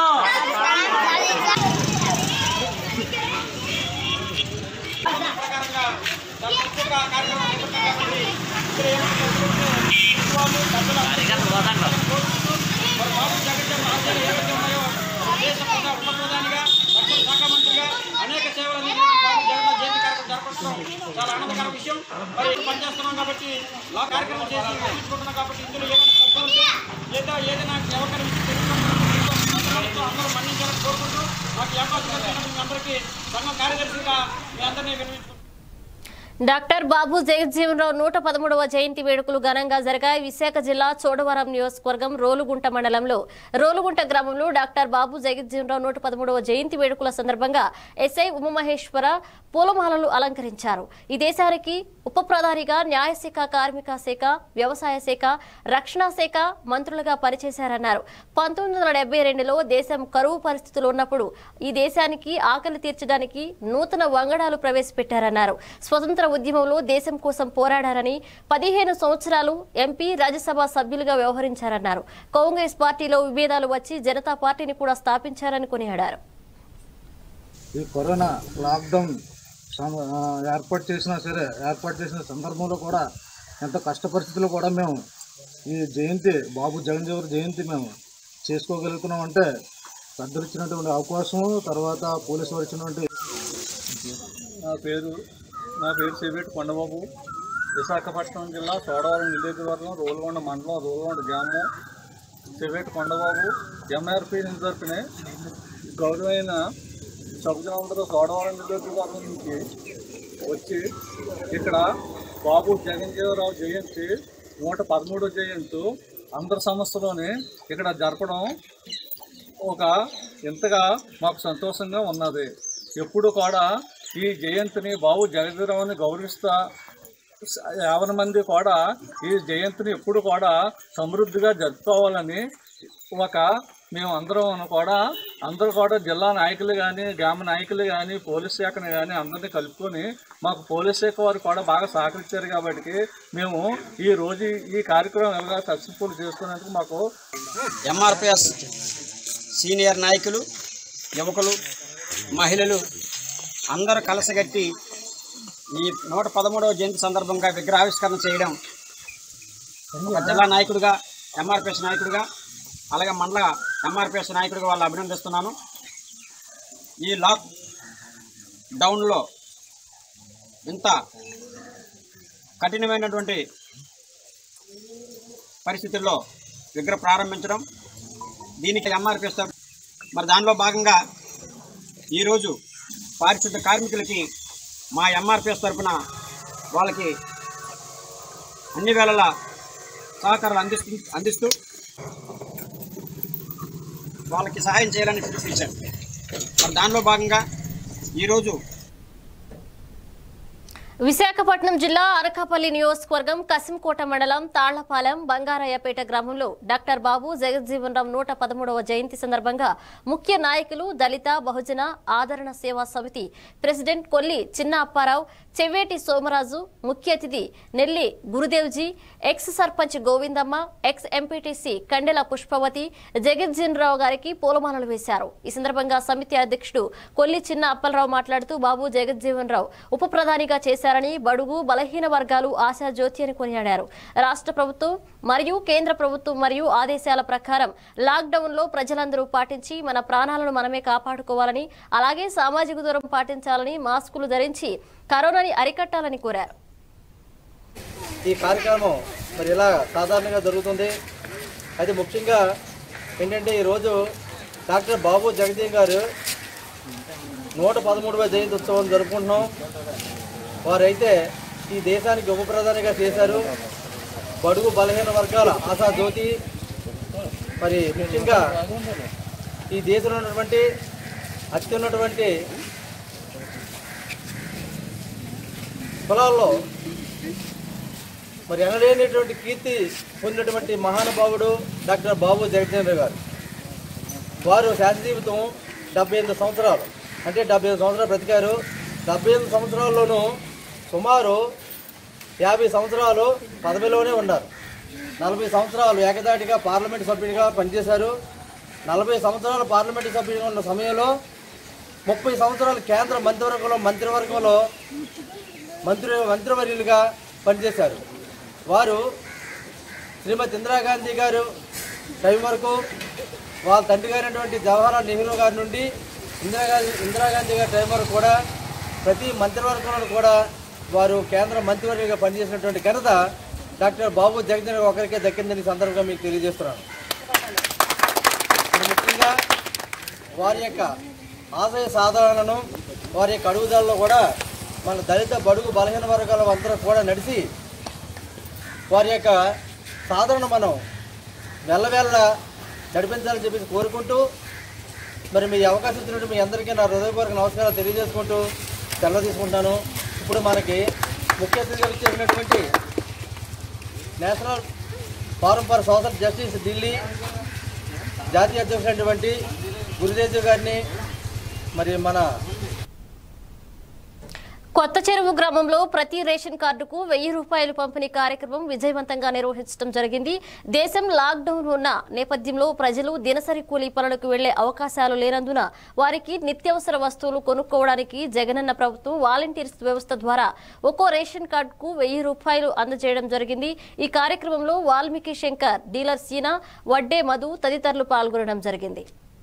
ప్రకారంగా చాలా చక్కగా కార్యక్రమం చేపట్టాం కాబట్టి ఇక్కడ ఏమంటే వాళ్ళు పెద్దలు మరి బాబు జగన్ ఆశయాలు ఏవైతే ఉన్నాయో దేశ ప్రధాన ఉప ప్రధానిగా రక్షణ శాఖ మంత్రిగా అనేక సేవలు అందించిన బాబు జగన్ జయంతి కార్యక్రమం జరపడం చాలా ఆనందకర విషయం మరి పనిచేస్తున్నాం కాబట్టి ఆ కార్యక్రమం చేసి తీసుకుంటున్నాం కాబట్టి ఇందులో ఏమైనా తప్పు ఉంటే లేదా ఏదైనా ఎవరికైనా విషయం తెలియకుండా అందరూ మన్నించాలని కోరుకుంటూ మాకు ఈ అవకాశం కలిగిన మీ అందరికీ సంఘం కార్యదర్శిగా మీ అందరినీ వినియోగించుకుంటున్నాను డాక్టర్ బాబు జగజ్జీవనరావు నూట పదమూడవ జయంతి వేడుకలు ఘనంగా జరిగాయి విశాఖ జిల్లా చోడవరం నియోజకవర్గం రోలుగుంట మండలంలో రోలుగుంట గ్రామంలో డాక్టర్ బాబు జగజ్జీవనరావు నూట పదమూడవ జయంతి వేడుకల సందర్భంగా ఎస్ఐ ఉమామహేశ్వర పూలమాలలు అలంకరించారు ఈ దేశానికి ఉప ప్రధానిగా న్యాయశాఖ కార్మిక శాఖ వ్యవసాయ శాఖ రక్షణ శాఖ మంత్రులుగా పనిచేశారన్నారు పంతొమ్మిది వందల డెబ్బై రెండులో దేశం కరువు పరిస్థితులు ఉన్నప్పుడు ఈ దేశానికి ఆకలి తీర్చడానికి నూతన వంగడాలు ప్రవేశపెట్టారన్నారు స్వతంత్ర ఉద్యమంలో దేశం కోసం పోరాడారని పదిహేను సంవత్సరాలు ఎంపీ రాజ్యసభ సభ్యులుగా వ్యవహరించారన్నారు కాంగ్రెస్ పార్టీలో విభేదాలు వచ్చి జనతా పార్టీని కూడా స్థాపించారని కొనియాడారు ఈ కరోనా లాక్డౌన్ సమ- ఆ, ఏర్పాటు చేసినా సరే ఏర్పాటు చేసిన సందర్భంలో కూడా ఎంత కష్ట పరిస్థితుల్లో కూడా మేము ఈ జయంతి బాబు జగన్ జీవన్ జయంతి మేము చేసుకోగలుగుతున్నాం అంటే పెద్దలు ఇచ్చినటువంటి అవకాశం తర్వాత పోలీసు వారు ఇచ్చినటువంటి నా పేరు నా పేరు సేవేటి కొండబాబు విశాఖపట్నం జిల్లా చోడవరం నియోజకవర్గం రోల్గొండ మండలం రోల్గొండ గ్రామం సేవేటి కొండబాబు ఎంఆర్పి నుంచి తరపున గౌరవైన సభ్యులందరూ చోడవరం నియోజకవర్గం నుంచి వచ్చి ఇక్కడ బాబు జగన్జీవరావు జయంతి నూట పదమూడో జయంతి అందరి సంస్థలోనే ఇక్కడ జరపడం ఒక ఇంతగా మాకు సంతోషంగా ఉన్నది ఎప్పుడు కూడా ఈ జయంతిని బాబు జగదీరావుని గౌరవిస్తా స- యాభై మంది కూడా ఈ జయంతిని ఎప్పుడు కూడా సమృద్ధిగా జరుపుకోవాలని ఒక మేము అందరం కూడా అందరూ కూడా జిల్లా నాయకులు కానీ గ్రామ నాయకులు కానీ పోలీస్ శాఖను కానీ అందరినీ కలుపుకొని మాకు పోలీస్ శాఖ వారు కూడా బాగా సహకరించారు కాబట్టి మేము ఈ రోజు ఈ కార్యక్రమం ఎలా సక్సెస్ఫుల్ చేసుకున్నందుకు మాకు ఎంఆర్పిఎస్ సీనియర్ నాయకులు యువకులు మహిళలు అందరూ కలసగట్టి ఈ నూట పదమూడవ జయంతి సందర్భంగా విగ్రహావిష్కరణ చేయడం ఒక జిల్లా నాయకుడిగా ఎంఆర్పిఎస్ నాయకుడిగా అలాగే మండల ఎంఆర్పిఎస్ నాయకుడిగా వాళ్ళు అభినందిస్తున్నాను ఈ లాక్ డౌన్లో ఇంత కఠినమైనటువంటి పరిస్థితుల్లో విగ్రహ ప్రారంభించడం దీనికి ఎంఆర్పిఎస్ మరి దానిలో భాగంగా ఈరోజు పారిశుద్ధ కార్మికులకి మా ఎంఆర్పిఎస్ తరఫున వాళ్ళకి అన్ని వేళలా సహకారాలు అందిస్తూ అందిస్తూ వాళ్ళకి సహాయం చేయాలని పిలుపునిచ్చారు మరి దానిలో భాగంగా ఈరోజు విశాఖపట్నం జిల్లా అనకాపల్లి నియోజకవర్గం కసింకోట మండలం తాళ్లపాలెం బంగారయ్యపేట గ్రామంలో డాక్టర్ బాబు జగజ్జీవన్ రామ్ నూట పదమూడవ జయంతి సందర్భంగా ముఖ్య నాయకులు దళిత బహుజన ఆదరణ సేవా సమితి ప్రెసిడెంట్ కొల్లి చిన్న అప్పారావు చెవేటి సోమరాజు ముఖ్య అతిథి Nelli Gurudevji ex sarpanch Govindamma ex MPTC Kandela Pushpavathi Jagjivan Rao గారికి పూలమాలలు వేశారు ఈ సందర్భంగా సమితి అధ్యక్షుడు కొల్లి చిన్న అప్పలరావు మాట్లాడుతూ బాబు జగజ్జీవన్ రావు ఉప ప్రధానిగా చేశారని బడుగు బలహీన వర్గాలు ఆశా జ్యోతి అని కొనియాడారు రాష్ట్ర ప్రభుత్వం మరియు కేంద్ర ప్రభుత్వం మరియు ఆదేశాల ప్రకారం లాక్డౌన్ లో ప్రజలందరూ పాటించి మన ప్రాణాలను మనమే కాపాడుకోవాలని అలాగే సామాజిక దూరం పాటించాలని మాస్కులు ధరించి కరోనాని అరికట్టాలని కోరారు ఈ కార్యక్రమం మరి ఇలా సాధారణంగా జరుగుతుంది అయితే ముఖ్యంగా ఏంటంటే ఈరోజు డాక్టర్ బాబు జగదీష్ గారు నూట పదమూడవ జయంతి ఉత్సవం జరుపుకుంటున్నాం వారైతే ఈ దేశానికి ఉప ప్రధానిగా చేశారు బడుగు బలహీన వర్గాల ఆశా జ్యోతి మరి ముఖ్యంగా ఈ దేశంలో ఉన్నటువంటి అత్యున్నటువంటి కులాల్లో మరి ఎనలేనటువంటి కీర్తి పొందినటువంటి మహానుభావుడు డాక్టర్ బాబు జగజ్జనరావు గారు వారు శాశ్వత జీవితం డెబ్బై ఎనిమిది సంవత్సరాలు అంటే డెబ్బై ఎనిమిది సంవత్సరాలు బ్రతికారు డెబ్బై ఎనిమిది సంవత్సరాల్లోనూ సుమారు యాభై సంవత్సరాలు పదవిలోనే ఉన్నారు నలభై సంవత్సరాలు ఏకదాటిగా పార్లమెంట్ సభ్యుడిగా పనిచేశారు నలభై సంవత్సరాలు పార్లమెంటు సభ్యుడిగా ఉన్న సమయంలో ముప్పై సంవత్సరాలు కేంద్ర మంత్రివర్గంలో మంత్రివర్గంలో మంత్రి మంత్రివర్యులుగా పనిచేశారు వారు శ్రీమతి ఇందిరాగాంధీ గారు టైం వరకు వాళ్ళ తండ్రి గారైనటువంటి జవహర్లాల్ నెహ్రూ గారి నుండి ఇందిరాగాంధీ ఇందిరాగాంధీ గారి టైం వరకు కూడా ప్రతి మంత్రివర్గంలో కూడా వారు కేంద్ర మంత్రివర్గంగా పనిచేసినటువంటి ఘనత డాక్టర్ బాబు జగన్ ఒకరికే దక్కిందని ఈ సందర్భంగా మీకు తెలియజేస్తున్నాను మరి ముఖ్యంగా వారి యొక్క ఆశయ సాధనలను వారి యొక్క అడుగుదలలో కూడా మన దళిత బడుగు బలహీన వర్గాల అందరూ కూడా నడిచి వారి యొక్క సాధనను మనం వెళ్ళవేళ్ళ నడిపించాలని చెప్పేసి కోరుకుంటూ మరి మీ అవకాశం ఇచ్చినట్టు మీ అందరికీ నా హృదయపూర్వక నమస్కారాలు తెలియజేసుకుంటూ సెలవు తీసుకుంటాను ఇప్పుడు మనకి ముఖ్య అతిథిగా చేసినటువంటి national forum for social justice Delhi జాతీయ అధ్యక్షుడైనటువంటి గురుదేవ్ గారిని మరి మన కొత్త చెరువు గ్రామంలో ప్రతి రేషన్ కార్డుకు వెయ్యి రూపాయలు పంపిణీ కార్యక్రమం విజయవంతంగా నిర్వహించడం జరిగింది దేశం లాక్డౌన్ ఉన్న నేపథ్యంలో ప్రజలు దినసరి కూలీ పనులకు వెళ్లే అవకాశాలు లేనందున వారికి నిత్యావసర వస్తువులు కొనుక్కోవడానికి జగనన్న ప్రభుత్వం వాలంటీర్స్ వ్యవస్థ ద్వారా ఒక్కో రేషన్ కార్డుకు వెయ్యి రూపాయలు అందజేయడం జరిగింది ఈ కార్యక్రమంలో వాల్మీకి శంకర్ డీలర్ సీనా వడ్డే మధు తదితరులు పాల్గొనడం జరిగింది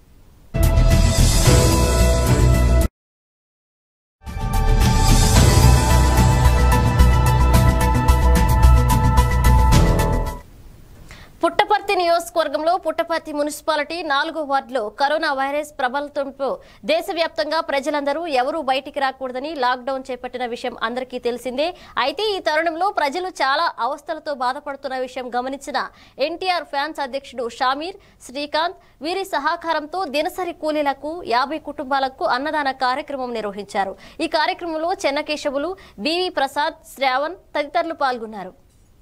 పుట్టపర్తి నియోజకవర్గంలో పుట్టపర్తి మున్సిపాలిటీ నాలుగో వార్డులో కరోనా వైరస్ ప్రబలంతో దేశవ్యాప్తంగా ప్రజలందరూ ఎవరూ బయటికి రాకూడదని లాక్డౌన్ చేపట్టిన విషయం అందరికీ తెలిసిందే అయితే ఈ తరుణంలో ప్రజలు చాలా అవస్థలతో బాధపడుతున్న విషయం గమనించిన ఎన్టీఆర్ ఫ్యాన్స్ అధ్యక్షుడు షామీర్ శ్రీకాంత్ వీరి సహకారంతో దినసరి కూలీలకు యాభై కుటుంబాలకు అన్నదాన కార్యక్రమం నిర్వహించారు ఈ కార్యక్రమంలో చెన్నకేశవులు బివి ప్రసాద్ శ్రావణ్ తదితరులు పాల్గొన్నారు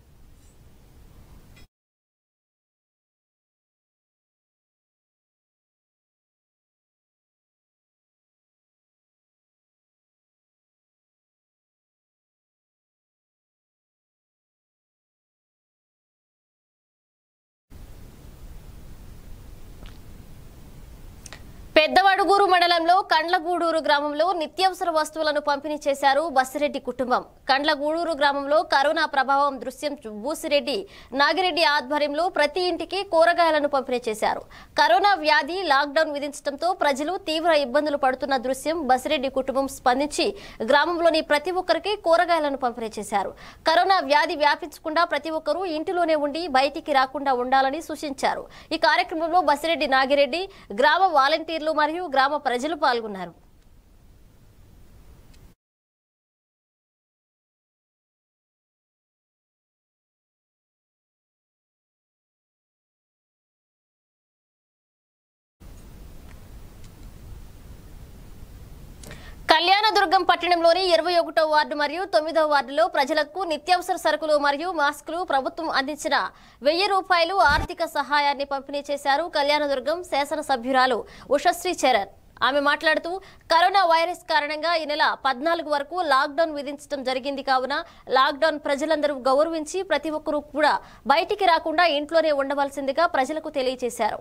పెద్దవడుగూరు మండలంలో కండ్లగూడూరు గ్రామంలో నిత్యావసర వస్తువులను పంపిణీ చేశారు బస్సిరెడ్డి కుటుంబం కండ్లగూడూరు గ్రామంలో కరోనా ప్రభావం దృశ్యం చూ- బూసిరెడ్డి నాగిరెడ్డి ఆధ్వర్యంలో ప్రతి ఇంటికి కూరగాయలను పంపిణీ చేశారు కరోనా వ్యాధి లాక్డౌన్ విధించడంతో ప్రజలు తీవ్ర ఇబ్బందులు పడుతున్న దృశ్యం బసిరెడ్డి కుటుంబం స్పందించి గ్రామంలోని ప్రతి ఒక్కరికి కూరగాయలను పంపిణీ చేశారు కరోనా వ్యాధి వ్యాపించకుండా ప్రతి ఒక్కరూ ఇంటిలోనే ఉండి బయటికి రాకుండా ఉండాలని సూచించారు ఈ కార్యక్రమంలో బసిరెడ్డి నాగిరెడ్డి గ్రామ వాలంటీర్లు మరియు గ్రామ ప్రజలు పాల్గొన్నారు కళ్యాణదుర్గం పట్టణంలోని ఇరవై ఒకటో వార్డు మరియు తొమ్మిదో వార్డులో ప్రజలకు నిత్యావసర సరుకులు మరియు మాస్కులు ప్రభుత్వం అందించిన వెయ్యి రూపాయలు ఆర్థిక సహాయాన్ని పంపిణీ చేశారు కళ్యాణదుర్గం శాసనసభ్యురాలు ఉషశ్రీ చరణ్ ఆమె మాట్లాడుతూ కరోనా వైరస్ కారణంగా ఈ నెల పద్నాలుగు వరకు లాక్డౌన్ విధించడం జరిగింది కావున లాక్డౌన్ ప్రజలందరూ గౌరవించి ప్రతి ఒక్కరూ కూడా బయటికి రాకుండా ఇంట్లోనే ఉండవలసిందిగా ప్రజలకు తెలియజేశారు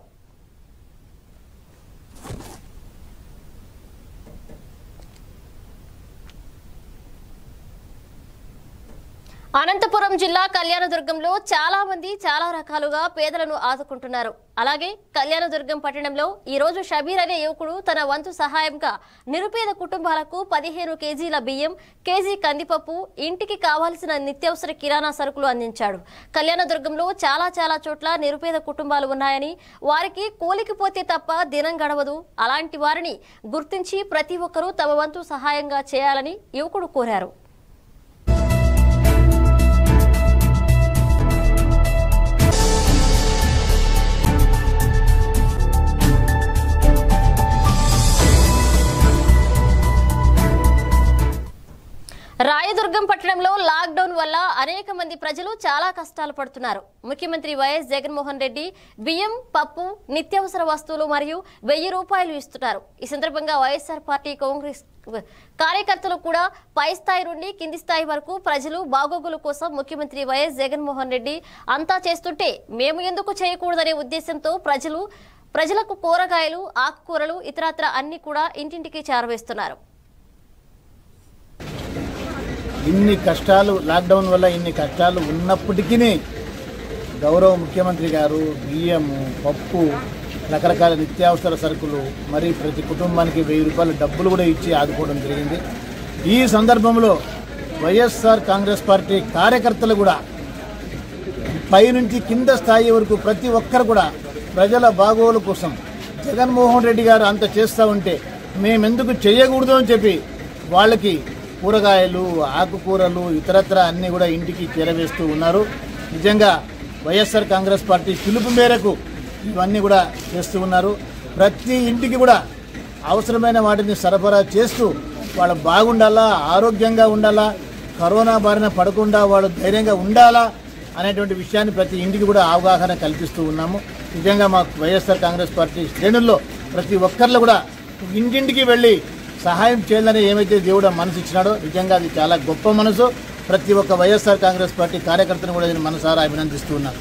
అనంతపురం జిల్లా కళ్యాణదుర్గంలో చాలా మంది చాలా రకాలుగా పేదలను ఆదుకుంటున్నారు అలాగే కళ్యాణదుర్గం పట్టణంలో ఈ రోజు షబీర్ అనే యువకుడు తన వంతు సహాయంగా నిరుపేద కుటుంబాలకు పదిహేను కేజీల బియ్యం కేజీ కందిపప్పు ఇంటికి కావాల్సిన నిత్యావసర కిరాణా సరుకులు అందించాడు కళ్యాణదుర్గంలో చాలా చాలా చోట్ల నిరుపేద కుటుంబాలు ఉన్నాయని వారికి కూలికి పోతే తప్ప దినం గడవదు అలాంటి వారిని గుర్తించి ప్రతి ఒక్కరూ తమ వంతు సహాయంగా చేయాలని యువకుడు కోరారు రాయదుర్గం పట్టణంలో లాక్డౌన్ వల్ల అనేక మంది ప్రజలు చాలా కష్టాలు పడుతున్నారు ముఖ్యమంత్రి వైఎస్ జగన్మోహన్ రెడ్డి బియ్యం పప్పు నిత్యావసర వస్తువులు మరియు వెయ్యి రూపాయలు ఇస్తున్నారు ఈ సందర్భంగా వైఎస్ఆర్ పార్టీ కాంగ్రెస్ కార్యకర్తలు కూడా పై స్థాయి నుండి కింది స్థాయి వరకు ప్రజలు బాగోగుల కోసం ముఖ్యమంత్రి వైఎస్ జగన్మోహన్ రెడ్డి అంతా చేస్తుంటే మేము ఎందుకు చేయకూడదనే ఉద్దేశంతో ప్రజలు ప్రజలకు కూరగాయలు ఆకుకూరలు ఇతరత్ర అన్ని కూడా ఇంటింటికి చేరవేస్తున్నారు ఇన్ని కష్టాలు లాక్డౌన్ వల్ల ఇన్ని కష్టాలు ఉన్నప్పటికీ గౌరవ ముఖ్యమంత్రి గారు బియ్యము పప్పు రకరకాల నిత్యావసర సరుకులు మరి ప్రతి కుటుంబానికి వెయ్యి రూపాయల డబ్బులు కూడా ఇచ్చి ఆదుకోవడం జరిగింది ఈ సందర్భంలో వైఎస్ఆర్ కాంగ్రెస్ పార్టీ కార్యకర్తలు కూడా పైనుంచి కింద స్థాయి వరకు ప్రతి ఒక్కరు కూడా ప్రజల బాగోగుల కోసం జగన్మోహన్ రెడ్డి గారు అంత చేస్తూ ఉంటే మేమెందుకు చేయకూడదు అని చెప్పి వాళ్ళకి కూరగాయలు ఆకుకూరలు ఇతరత్ర అన్నీ కూడా ఇంటికి చేరవేస్తూ ఉన్నారు నిజంగా వైఎస్ఆర్ కాంగ్రెస్ పార్టీ పిలుపు మేరకు ఇవన్నీ కూడా చేస్తూ ఉన్నారు ప్రతి ఇంటికి కూడా అవసరమైన వాటిని సరఫరా చేస్తూ వాళ్ళు బాగుండాలా ఆరోగ్యంగా ఉండాలా కరోనా బారిన పడకుండా వాళ్ళు ధైర్యంగా ఉండాలా అనేటువంటి విషయాన్ని ప్రతి ఇంటికి కూడా అవగాహన కల్పిస్తూ ఉన్నాము నిజంగా మా వైఎస్ఆర్ కాంగ్రెస్ పార్టీ శ్రేణుల్లో ప్రతి ఒక్కరిలో కూడా ఇంటింటికి వెళ్ళి సహాయం చేయాలని ఏమైతే దేవుడు ఆ మనసు ఇచ్చినాడో నిజంగా అది చాలా గొప్ప మనసు ప్రతి ఒక్క వైఎస్ఆర్ కాంగ్రెస్ పార్టీ కార్యకర్తను కూడా నేను మనసారా అభినందిస్తూ ఉన్నాను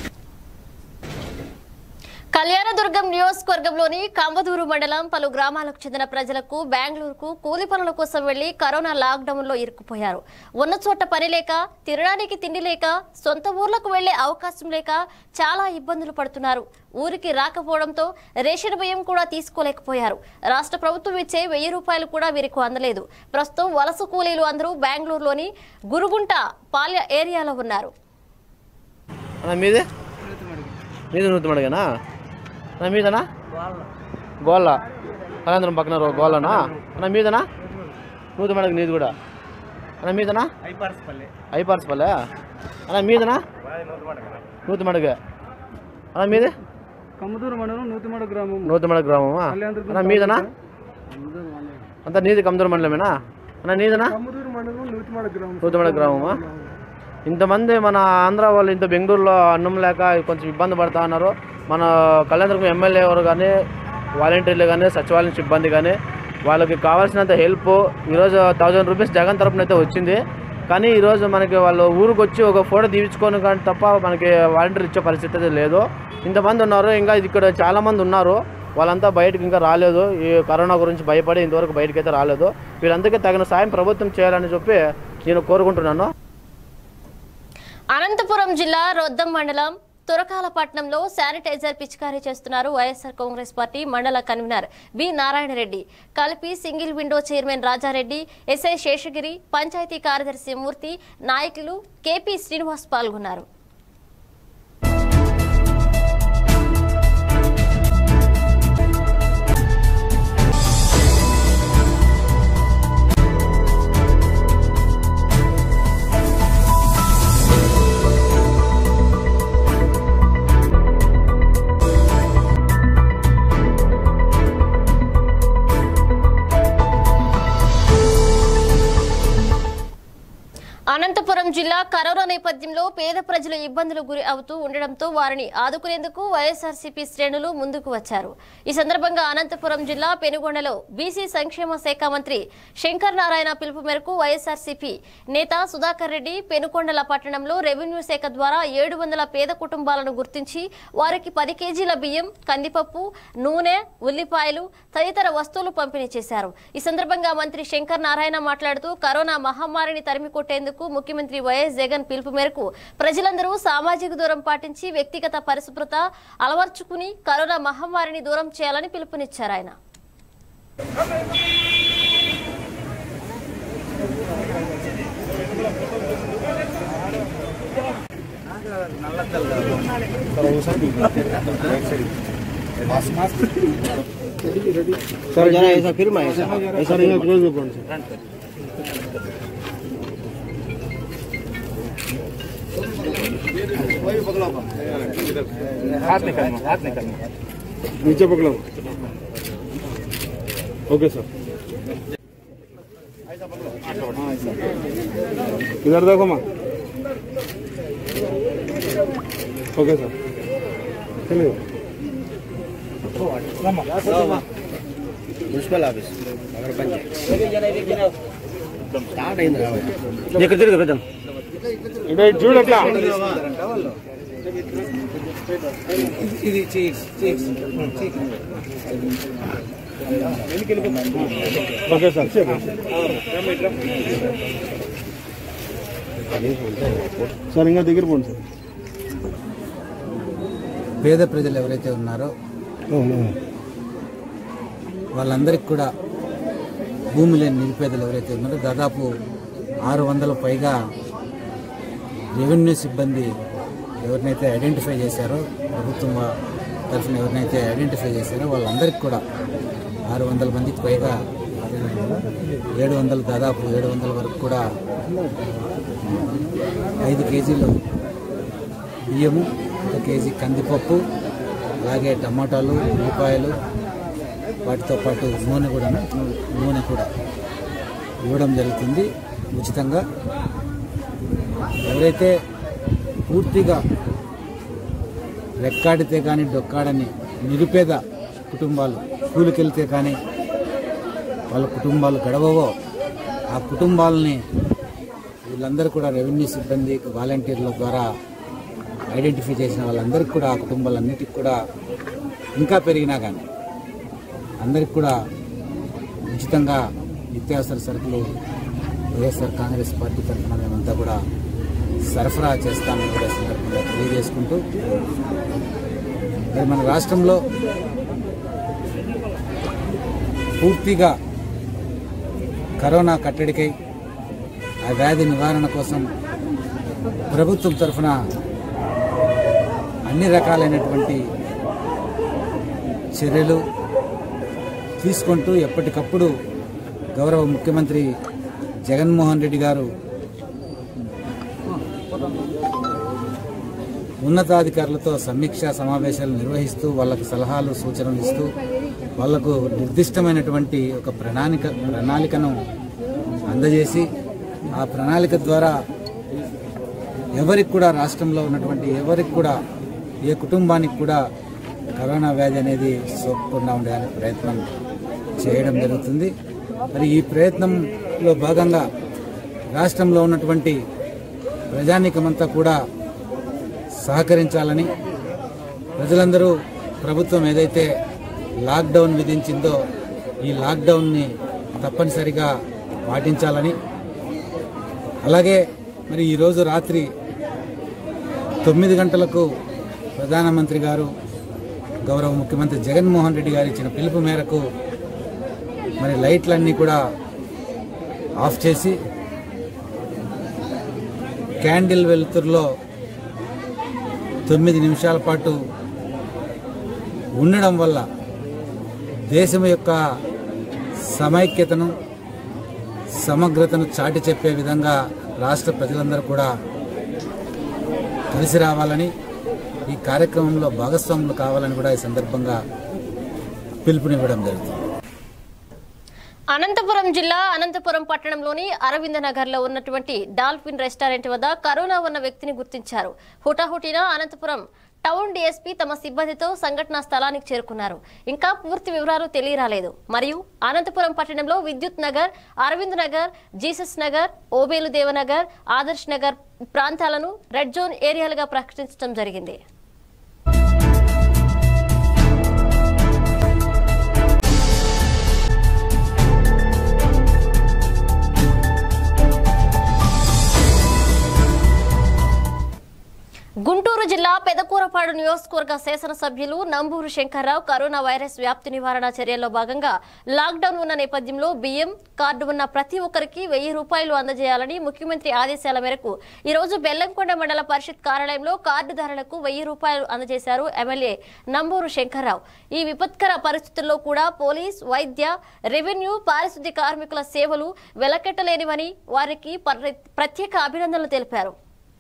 కళ్యాణదుర్గం నియోజకవర్గంలోని కంబదూరు మండలం పలు గ్రామాలకు చెందిన ప్రజలకు బెంగళూరుకు కూలి పనుల కోసం వెళ్లి కరోనా లాక్డౌన్ లో ఇరుక్కుపోయారు ఉన్న చోట పని లేక తినడానికి తిండి లేక సొంత ఊర్లకు వెళ్లే అవకాశం లేక చాలా ఇబ్బందులు పడుతున్నారు ఊరికి రాకపోవడంతో రేషన్ బియ్యం కూడా తీసుకోలేకపోయారు రాష్ట్ర ప్రభుత్వం ఇచ్చే వెయ్యి రూపాయలు కూడా వీరికి అందలేదు ప్రస్తుతం వలస కూలీలు అందరూ బెంగళూరులోని గురుగుంట పాల్య ఏరియాలో ఉన్నారు అన్న మీదే మీది నూతి మడిగనా అన్న మీదనా గోళ్ళ కళాంధ్రం పక్కన రో- గోళ్ళనా అన్న మీదనా నూతి మడగ నీది కూడా అన్న మీదనా ఐపార్స్ పల్లె అన్న మీదనా నూతి మడగ అన్న మీదే కమ్మదూరు మండలం నూతిమడ గ్రామం నూతిమడ గ్రామమా కళ్యాణదుర్గం అన్న మీదనా అంతా నీది కమదూరు మండలమేనా అన్న నీదనా కమ్మదూరు మండలం నూతిమడ గ్రామం నూతిమడ గ్రామమా ఇంతమంది మన ఆంధ్ర వాళ్ళు ఇంత బెంగళూరులో అన్నం లేక కొంచెం ఇబ్బంది పడతా ఉన్నారు మన కళ్యాణదుర్గం ఎమ్మెల్యే ఎవరు కానీ వాలంటీర్లు కానీ సచివాలయం సిబ్బంది కానీ వాళ్ళకి కావాల్సినంత హెల్ప్ ఈరోజు థౌజండ్ రూపీస్ జగన్ తరపున అయితే వచ్చింది కానీ ఈరోజు మనకి వాళ్ళు ఊరికి వచ్చి ఒక ఫోటో తీయించుకొని కానీ తప్ప మనకి వాలంటీర్ ఇచ్చే పరిస్థితి అయితే లేదు ఇంతమంది ఉన్నారు ఇంకా ఇక్కడ చాలామంది ఉన్నారు వాళ్ళంతా బయటకు ఇంకా రాలేదు ఈ కరోనా గురించి భయపడి ఇంతవరకు బయటకు అయితే రాలేదు వీళ్ళందరికీ తగిన సాయం ప్రభుత్వం చేయాలని చెప్పి నేను కోరుకుంటున్నాను అనంతపురం జిల్లా రొద్దం మండలం తురకాలపట్నంలో శానిటైజర్ పిచికారీ చేస్తున్నారు వైఎస్ఆర్ కాంగ్రెస్ పార్టీ మండల కన్వీనర్ బి నారాయణ రెడ్డి కలిపి single window chairman Rajareddy SI Seshagiri panchayat కార్యదర్శి మూర్తి నాయకులు కేపీ శ్రీనివాస్ పాల్గొన్నారు అనంతపురం జిల్లా కరోనా నేపథ్యంలో పేద ప్రజలు ఇబ్బందులు గురి అవుతూ ఉండడంతో వారిని ఆదుకునేందుకు వైఎస్ఆర్సీపీ శ్రేణులు ముందుకు వచ్చారు ఈ సందర్భంగా అనంతపురం జిల్లా పెనుగొండలో బీసీ సంక్షేమ శాఖ మంత్రి శంకర్ నారాయణ పిలుపు మేరకు వైఎస్ఆర్సీపీ నేత సుధాకర్ రెడ్డి పెనుకొండల పట్టణంలో రెవెన్యూ శాఖ ద్వారా ఏడు వందల పేద కుటుంబాలను గుర్తించి వారికి పది కేజీల బియ్యం కందిపప్పు నూనె ఉల్లిపాయలు తదితర వస్తువులు పంపిణీ చేశారు ఈ సందర్భంగా మంత్రి శంకర్ నారాయణ మాట్లాడుతూ కరోనా మహమ్మారిని తరిమి కొట్టేందుకు ముఖ్యమంత్రి వైఎస్ జగన్ పిలుపు మేరకు ప్రజలందరూ సామాజిక దూరం పాటించి వ్యక్తిగత పరిశుభ్రత అలవర్చుకుని కరోనా మహమ్మారిని దూరం చేయాలని పిలుపునిచ్చారు ఆయన सर जरा ऐसा फिर मैं ऐसा ऐसा नहीं क्लोज हो कौन सा हाथ निकालना हाथ निकालना नीचे पकड़ो ओके सर इधर देखो माँ ओके सर चलिए మున్సిపల్ ఆఫీస్ నగర పంచాయతీ స్టార్ట్ అయింది రావాలి ఇక్కడ తిరుగు పెద్దాం ఇటు చూడు అట్లా ఇది ఓకే సార్ సార్ ఇంకా దగ్గర పోండి సార్ పేద ప్రజలు ఎవరైతే ఉన్నారో వాళ్ళందరికీ కూడా భూమి లేని నిరుపేదలు ఎవరైతే ఉన్నారో దాదాపు ఆరు వందల పైగా రెవెన్యూ సిబ్బంది ఎవరినైతే ఐడెంటిఫై చేశారో ప్రభుత్వం వా- తరఫున ఎవరినైతే ఐడెంటిఫై చేశారో వాళ్ళందరికీ కూడా ఆరు వందల మందికి పైగా ఏడు వందలు దాదాపు ఏడు వందల వరకు కూడా ఐదు కేజీలు బియ్యము ఒక కేజీ కందిపప్పు అలాగే టమాటాలు ఉల్లిపాయలు వాటితో పాటు నూనె కూడా నూనె కూడా ఇవ్వడం జరుగుతుంది ఉచితంగా ఎవరైతే పూర్తిగా రెక్కాడితే కానీ డొక్కాడని నిరుపేద కుటుంబాలు కూలికెళ్తే కానీ వాళ్ళ కుటుంబాలు గడవవో ఆ కుటుంబాలని వీళ్ళందరూ కూడా రెవెన్యూ సిబ్బంది వాలంటీర్ల ద్వారా ఐడెంటిఫై చేసిన వాళ్ళందరికీ కూడా ఆ కుటుంబాలన్నిటికీ కూడా ఇంకా పెరిగినా కానీ అందరికి కూడా ఉచితంగా నిత్యావసర సరుకులు వైఎస్ఆర్ కాంగ్రెస్ పార్టీ తరఫున మేమంతా కూడా సరఫరా చేస్తామని కూడా ఈ సందర్భంగా తెలియజేసుకుంటూ మరి మన రాష్ట్రంలో పూర్తిగా కరోనా కట్టడికై ఆ వ్యాధి నివారణ కోసం ప్రభుత్వం తరఫున అన్ని రకాలైనటువంటి చర్యలు తీసుకుంటూ ఎప్పటికప్పుడు గౌరవ ముఖ్యమంత్రి జగన్మోహన్ రెడ్డి గారు ఉన్నతాధికారులతో సమీక్షా సమావేశాలు నిర్వహిస్తూ వాళ్ళకి సలహాలు సూచనలు ఇస్తూ వాళ్లకు నిర్దిష్టమైనటువంటి ఒక ప్రణాళిక ప్రణాళికను అందజేసి ఆ ప్రణాళిక ద్వారా ఎవరికి కూడా రాష్ట్రంలో ఉన్నటువంటి ఎవరికి కూడా ఏ కుటుంబానికి కూడా కరోనా వ్యాధి అనేది సోకకుండా ఉండడానికి ప్రయత్నం చేయడం జరుగుతుంది మరి ఈ ప్రయత్నంలో భాగంగా రాష్ట్రంలో ఉన్నటువంటి ప్రజానీకమంతా కూడా సహకరించాలని ప్రజలందరూ ప్రభుత్వం ఏదైతే లాక్డౌన్ విధించిందో ఈ లాక్డౌన్ని తప్పనిసరిగా పాటించాలని అలాగే మరి ఈరోజు రాత్రి తొమ్మిది గంటలకు ప్రధానమంత్రి గారు గౌరవ ముఖ్యమంత్రి జగన్మోహన్ రెడ్డి గారు ఇచ్చిన పిలుపు మేరకు మరి లైట్లన్నీ కూడా ఆఫ్ చేసి క్యాండిల్ వెలుతురులో తొమ్మిది నిమిషాల పాటు ఉండడం వల్ల దేశం యొక్క సమైక్యతను సమగ్రతను చాటి చెప్పే విధంగా రాష్ట్ర ప్రజలందరూ కూడా కలిసి రావాలని ఈ కార్యక్రమంలో భాగస్వాములు కావాలని కూడా ఈ సందర్భంగా పిలుపునివ్వడం జరుగుతుంది అనంతపురం జిల్లా అనంతపురం పట్టణంలోని అరవింద నగర్ లో ఉన్నటువంటి డాల్ఫిన్ రెస్టారెంట్ వద్ద కరోనా ఉన్న వ్యక్తిని గుర్తించారు హుటాహుటిన అనంతపురం టౌన్ డీఎస్పీ తమ సిబ్బందితో సంఘటనా స్థలానికి చేరుకున్నారు ఇంకా పూర్తి వివరాలు తెలియరాలేదు మరియు అనంతపురం పట్టణంలో విద్యుత్ నగర్ అరవింద్ నగర్ జీసస్ నగర్ ఓబేలు దేవనగర్ ఆదర్శ్ నగర్ ప్రాంతాలను రెడ్ జోన్ ఏరియాలుగా ప్రకటించడం జరిగింది గుంటూరు జిల్లా పెదకూరపాడు నియోజకవర్గ శాసనసభ్యులు నంబూరు శంకర్రావు కరోనా వైరస్ వ్యాప్తి నివారణ చర్యల్లో భాగంగా లాక్డౌన్ ఉన్న నేపథ్యంలో బియ్యం కార్డు ఉన్న ప్రతి ఒక్కరికి వెయ్యి రూపాయలు అందజేయాలని ముఖ్యమంత్రి ఆదేశాల మేరకు ఈ రోజు బెల్లంకొండ మండల పరిషత్ కార్యాలయంలో కార్డుదారులకు వెయ్యి రూపాయలు అందజేశారు ఎమ్మెల్యే నంబూరు శంకర్రావు ఈ విపత్కర పరిస్థితుల్లో కూడా పోలీస్ వైద్య రెవెన్యూ పారిశుద్ధ్య కార్మికుల సేవలు వెలకెట్టలేనివని వారికి పర్రె- ప్రత్యేక అభినందనలు తెలిపారు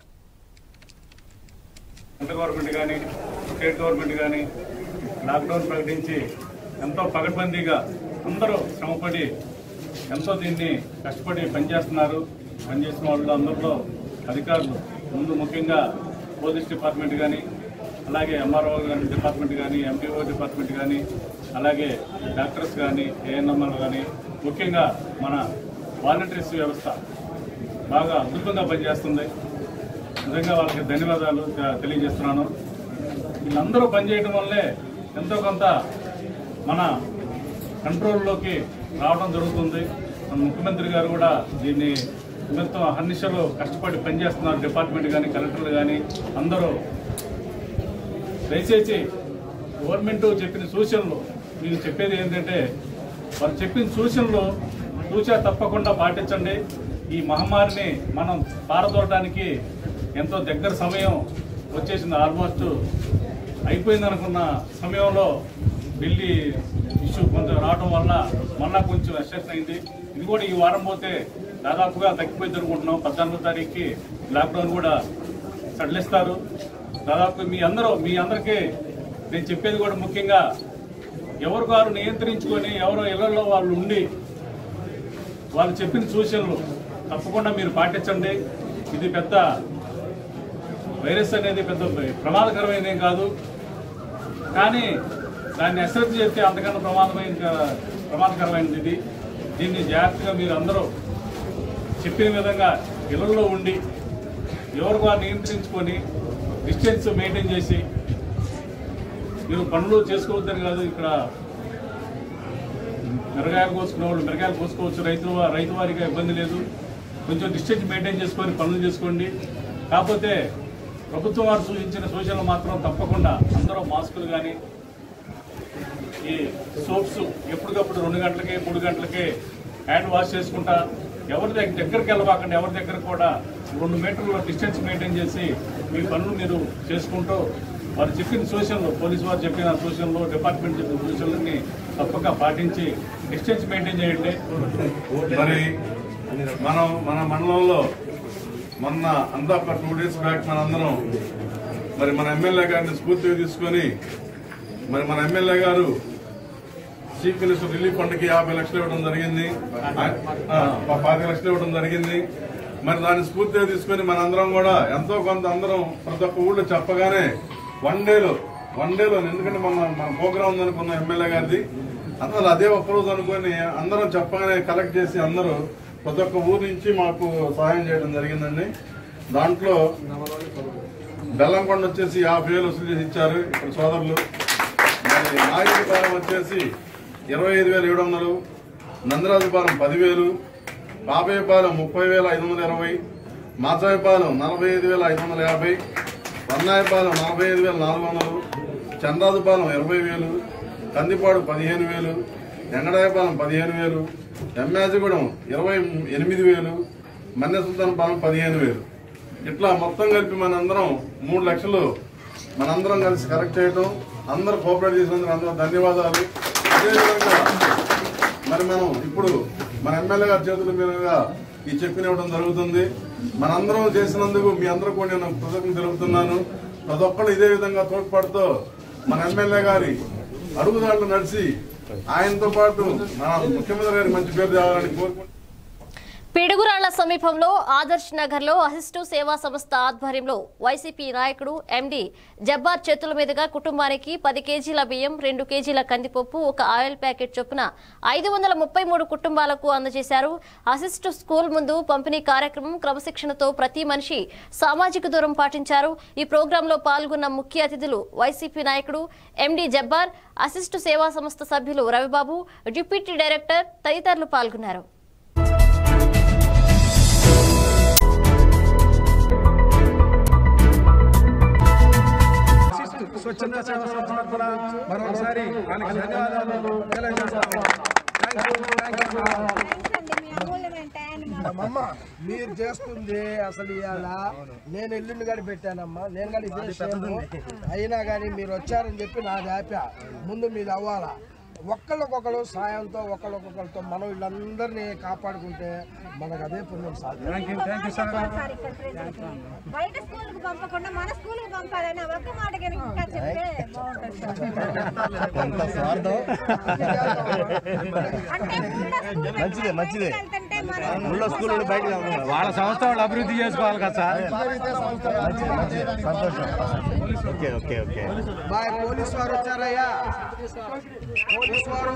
సెంట్రల్ గవర్నమెంట్ కానీ స్టేట్ గవర్నమెంట్ కానీ లాక్డౌన్ ప్రకటించి ఎంతో పగడ్బందీగా అందరూ శ్రమపడి ఎంతో దీన్ని కష్టపడి పనిచేస్తున్నారు పనిచేసిన వాళ్ళు అందరిలో అధికారులు ముందు ముఖ్యంగా పోలీస్ డిపార్ట్మెంట్ కానీ అలాగే ఎంఆర్ఓ గారి డిపార్ట్మెంట్ కానీ ఎంపీఓ డిపార్ట్మెంట్ కానీ అలాగే డాక్టర్స్ కానీ ఏఎన్ఎంఎల్ కానీ ముఖ్యంగా మన వాలంటీర్స్ వ్యవస్థ బాగా అద్భుతంగా పనిచేస్తుంది నిజంగా వాళ్ళకి ధన్యవాదాలు తె- తెలియజేస్తున్నాను వీళ్ళందరూ పనిచేయడం వల్లే ఎంతో కొంత మన కంట్రోల్లోకి రావడం జరుగుతుంది మన ముఖ్యమంత్రి గారు కూడా దీన్ని మొత్తం హర్నిశలు కష్టపడి పనిచేస్తున్నారు డిపార్ట్మెంట్ కానీ కలెక్టర్లు కానీ అందరూ దయచేసి గవర్నమెంట్ చెప్పిన సూచనలు మీకు చెప్పేది ఏంటంటే వాళ్ళు చెప్పిన సూచనలు సూచన తప్పకుండా పాటించండి ఈ మహమ్మారిని మనం పారదోలడానికి ఎంతో దగ్గర సమయం వచ్చేసింది ఆల్మోస్ట్ అయిపోయింది అనుకున్న సమయంలో ఢిల్లీ ఇష్యూ కొంచెం రావడం వల్ల మళ్ళా కొంచెం ఎస్ఎస్ అయింది ఇది కూడా ఈ వారం పోతే దాదాపుగా తగ్గిపోయింది అనుకుంటున్నాం పద్నాలుగో తారీఖుకి లాక్డౌన్ కూడా సడలిస్తారు దాదాపు మీ అందరూ మీ అందరికీ నేను చెప్పేది కూడా ముఖ్యంగా ఎవరు వారు నియంత్రించుకొని ఎవరో ఇళ్లలో వాళ్ళు ఉండి వాళ్ళు చెప్పిన సూచనలు తప్పకుండా మీరు పాటించండి ఇది పెద్ద వైరస్ అనేది పెద్ద ప్రమాదకరమైనదేం కాదు కానీ దాన్ని అశ్రద్ధ చేస్తే అంతకన్నా ప్రమాదమైన ప్రమాదకరమైనది ఇది దీన్ని జాగ్రత్తగా మీరు అందరూ చెప్పిన విధంగా ఇళ్లలో ఉండి ఎవరు వారు నియంత్రించుకొని డిస్టెన్స్ మెయింటైన్ చేసి మీరు పనులు చేసుకోవద్దని కాదు ఇక్కడ మిరగాయలు కోసుకునే వాళ్ళు మిరగాయలు కోసుకోవచ్చు రైతులు వా- రైతు వారికి ఇబ్బంది లేదు కొంచెం డిస్టెన్స్ మెయింటైన్ చేసుకొని పనులు చేసుకోండి కాకపోతే ప్రభుత్వం వారు సూచించిన సూచనలు మాత్రం తప్పకుండా అందరూ మాస్కులు కానీ ఈ సోప్స్ ఎప్పటికప్పుడు రెండు గంటలకి మూడు గంటలకి హ్యాండ్ వాష్ చేసుకుంటా ఎవరి దగ్గర దగ్గరికి వెళ్ళబాకండి ఎవరి దగ్గర కూడా రెండు మీటర్ల డిస్టెన్స్ మెయింటైన్ చేసి మీ పనులు మీరు చేసుకుంటూ వారు చెప్పిన సూచనలు పోలీసు వారు చెప్పిన సూచనలు డిపార్ట్మెంట్ చెప్పిన సూచనలన్నీ తప్పక పాటించి డిస్టెన్స్ మెయింటైన్ చేయండి మరి మనం మన మండలంలో మొన్న అంతా ఒక టూ డేస్ బ్యాక్ మనందరం మరి మన ఎమ్మెల్యే గారిని స్ఫూర్తిగా తీసుకొని మరి మన ఎమ్మెల్యే గారు చీఫ్ మినిస్టర్ రిలీఫ్ ఫండ్కి యాభై లక్షలు ఇవ్వడం జరిగింది ఆ, పాతిక లక్షలు ఇవ్వడం జరిగింది మరి దాన్ని స్ఫూర్తిగా తీసుకొని మనందరం కూడా ఎంతో కొంత అందరం ప్రతి ఒక్క ఊళ్ళో చెప్పగానే వన్ డేలో వన్ డేలో ఎందుకంటే మన మన ప్రోగ్రామ్ ఉందనుకున్న ఎమ్మెల్యే గారిది అందరూ అదే ఒక్కరోజు అనుకొని అందరం చెప్పగానే కలెక్ట్ చేసి అందరూ ప్రతి ఒక్క ఊరు నుంచి మాకు సహాయం చేయడం జరిగిందండి దాంట్లో బెల్లంకొండ వచ్చేసి యాభై వేలు వసూలు చేసి ఇచ్చారు ఇప్పుడు సోదరులు మరి నాయుడుపాలెం వచ్చేసి ఇరవై ఐదు వేల ఏడు వందలు నందరాజుపాలెం పదివేలు బాబాయపాలెం ముప్పై వేల ఐదు వందల ఇరవై మాచాయపాలెం నలభై ఐదు వేల ఐదు వందల యాభై వన్నాయపాలెం నలభై ఐదు వేల నాలుగు వందలు చంద్రాజుపాలెం ఇరవై వేలు కందిపాడు పదిహేను వేలు ఎంగడాయపాలెం పదిహేను వేలు ఎమ్మాజిగూడెం ఇరవై ఎనిమిది వేలు మన్నె సుల్తాన్పాలెం పదిహేను వేలు ఇట్లా మొత్తం కలిపి మనందరం మూడు లక్షలు మనందరం కలిసి కరెక్ట్ చేయటం అందరూ కోఆపరేట్ చేసినందుకు అందరూ ధన్యవాదాలు అదేవిధంగా మరి మనం ఇప్పుడు మన ఎమ్మెల్యే గారి చేతుల మీదుగా ఈ చెక్కుని ఇవ్వడం జరుగుతుంది మనందరం చేసినందుకు మీ అందరూ కూడా నేను కృతజ్ఞత తెలుపుతున్నాను ప్రతి ఒక్కళ్ళు ఇదే విధంగా తోడ్పాటుతో మన ఎమ్మెల్యే గారి అడుగుదాడులు నడిచి ఆయనతో పాటు మన ముఖ్యమంత్రి గారి మంచి పేరు తేవాలని కోరుకుంటున్నాను పిడుగురాళ్ల సమీపంలో ఆదర్శ్ నగర్ లో అసిస్టు సేవా సంస్థ ఆధ్వర్యంలో వైసీపీ నాయకుడు ఎండి జబ్బార్ చేతుల మీదుగా కుటుంబానికి పది కేజీల బియ్యం రెండు కేజీల కందిపప్పు ఒక ఆయిల్ ప్యాకెట్ చొప్పున ఐదు వందల ముప్పై మూడు కుటుంబాలకు అందజేశారు అసిస్టు స్కూల్ ముందు పంపిణీ కార్యక్రమం క్రమశిక్షణతో ప్రతి మనిషి సామాజిక దూరం పాటించారు ఈ ప్రోగ్రాంలో పాల్గొన్న ముఖ్య అతిథులు వైసీపీ నాయకుడు ఎండి జబ్బార్ అసిస్టు సేవా సంస్థ సభ్యులు రవిబాబు డిప్యూటీ డైరెక్టర్ తదితరులు పాల్గొన్నారు స్వచ్ఛంద సేవ సంస్థ తరఫున మరొకసారి ఆయనకి ధన్యవాదాలు తెలియజేస్తాము థ్యాంక్ యూ థ్యాంక్ యూ అమ్మ మీరు చేస్తుంది అసలు ఇవాళ నేను ఇల్లుని గడి పెట్టానమ్మా నేను గడి ఇదే సేమ్. అయినా కానీ మీరు వచ్చారని చెప్పి నాది ఆపా ముందు మీది అవ్వాలా ఒక్కళ్ళకొకరు సాయంతో ఒకళ్ళకొకరితో మనం వీళ్ళందరినీ కాపాడుకుంటే మనకు అదే పుణ్యం సాధ్యం thank you thank you sir బయట స్కూల్ కు పంపకుండా మన స్కూల్ కు పంపాలని ఒక్క మాట కనుక ఇంకా చెప్తే ఎంత స్వార్థం మంచిదే మంచిదే ఊళ్ళో స్కూల్ బయట వాళ్ళ సంస్థ వాళ్ళు అభివృద్ధి చేసుకోవాలి కదా sir okay okay okay bye police వారు వచ్చారయ్యా పోలీస్ వారు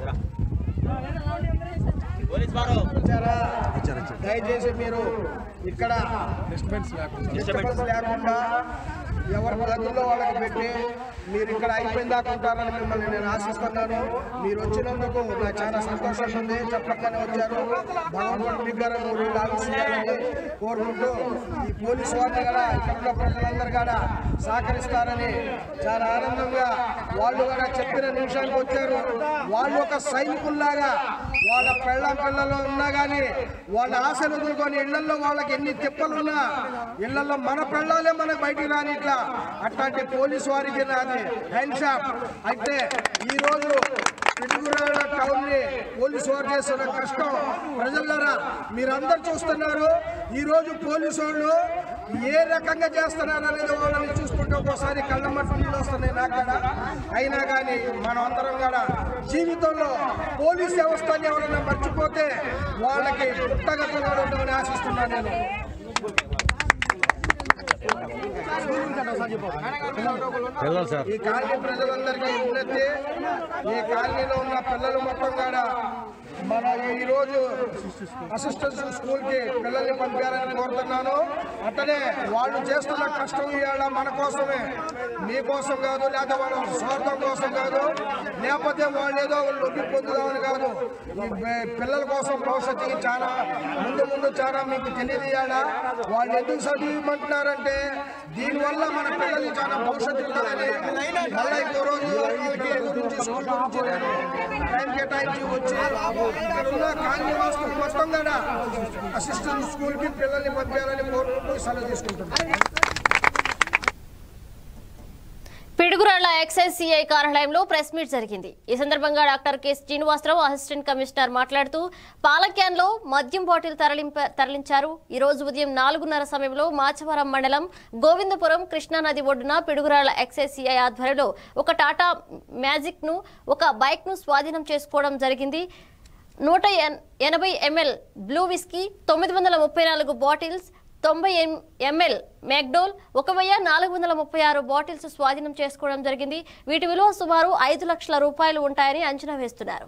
పోలీస్ వారు వచ్చారా దయచేసి మీరు ఇక్కడ డిస్టర్బెన్స్ లేకుండా ఎవరి గదుల్లో వాళ్ళకి పెట్టి మీరు ఇక్కడ అయిపోయిన దాకా ఉంటారని మిమ్మల్ని నేను ఆశిస్తున్నాను మీరు వచ్చినందుకు నాకు చాలా సంతోషంగా ఉంది చెప్పకనే వచ్చారు భగవంతుడు బిగ్గర మీరు ఆలోచించాలని కోరుకుంటూ ఈ పోలీసు వారిని కూడా ఇక్కడ ఉన్న ప్రజలందరూ కూడా సహకరిస్తారని చాలా ఆనందంగా వాళ్ళు కూడా చెప్పిన నిమిషానికి వచ్చారు వాళ్ళు ఒక సైనికుల్లాగా వాళ్ళ పెళ్ళ పిల్లలు ఉన్నా కానీ వాళ్ళ ఆశలు వదులుకొని ఇళ్లలో వాళ్ళకి ఎన్ని తిప్పలున్నా ఇళ్లలో మన పెళ్ళాలే మనకు బయటికి రాని ఇట్లా అట్లాంటి పోలీసు వారికి నాది హ్యాండ్ షాప్ అయితే ఈ రోజు పిడుగురాళ్ళ టౌన్ ని పోలీసు వారు చేస్తున్న కష్టం ప్రజలారా మీరందరూ చూస్తున్నారు ఈ రోజు పోలీసు వాళ్ళు ఏ రకంగా చేస్తున్నారు అనేది వాళ్ళని చూస్తుంటే ఒక్కోసారి కళ్ళ మట్టి నీళ్ళు వస్తున్నాయి నాకు కూడా అయినా కానీ మనం అందరం కూడా జీవితంలో పోలీస్ వ్యవస్థని ఎవరైనా మర్చిపోతే వాళ్ళకి పుట్టగతులు ఉండమని ఆశిస్తున్నాను నేను పిల్లలు సార్ ఈ కాలనీ ప్రజలందరికీ విజ్ఞప్తి ఈ కాలనీలో ఉన్న పిల్లలు మొత్తం కూడా మన ఈ రోజు అసిస్టెంట్ స్కూల్ కి పిల్లల్ని పంపారని కోరుతున్నాను అట్లనే వాళ్ళు చేస్తున్న కష్టం ఇవాళ మన కోసమే మీకోసం కాదు లేదా వాళ్ళ స్వార్థం కోసం కాదు లేకపోతే వాళ్ళు ఏదో లొబ్బి పొందుదామని కాదు ఈ పి- పిల్లల కోసం భవిష్యత్తుకి చాలా ముందు ముందు చాలా మీకు తెలియదు ఇవాళ వాళ్ళు ఎందుకు చదివమంటున్నారంటే దీనివల్ల మన పిల్లలకి చాలా భవిష్యత్తు ఉంటుందని మళ్ళీ ఇంకో రోజు వాళ్ళకి గురించి స్కూల్ గురించి నేను టైం కేటాయించి వచ్చి ఇక్కడ ఉన్న కాలనీ వాసులు మొత్తం కూడా అసిస్టెంట్ స్కూల్కి పిల్లల్ని పంపించాలని కోరుకుంటూ సెలవు తీసుకుంటున్నాను పిడుగురాళ్ల ఎక్సైజ్ సిఐ కార్యాలయంలో ప్రెస్ మీట్ జరిగింది ఈ సందర్భంగా doctor K Srinivasarao assistant commissioner మాట్లాడుతూ పాలక్యాన్లో మద్యం బాటిల్ తరలింప తరలించారు ఈ రోజు ఉదయం నాలుగున్నర సమయంలో మాచవరం మండలం గోవిందపురం కృష్ణానది ఒడ్డున పిడుగురాళ్ల ఎక్సైజ్ సిఐ ఆధ్వర్యంలో ఒక టాటా మ్యాజిక్ ను ఒక బైక్ ను స్వాధీనం చేసుకోవడం జరిగింది నూట ఎన్- ఎనభై ఎంఎల్ బ్లూ విస్కీ తొమ్మిది వందల ముప్పై నాలుగు బాటిల్స్ తొంభై ఎం- ఎంఎల్ మ్యాక్డోల్ ఒక వెయ్యి నాలుగు వందల ముప్పై ఆరు బాటిల్స్ స్వాధీనం చేసుకోవడం జరిగింది వీటి విలువ సుమారు ఐదు లక్షల రూపాయలు ఉంటాయని అంచనా వేస్తున్నారు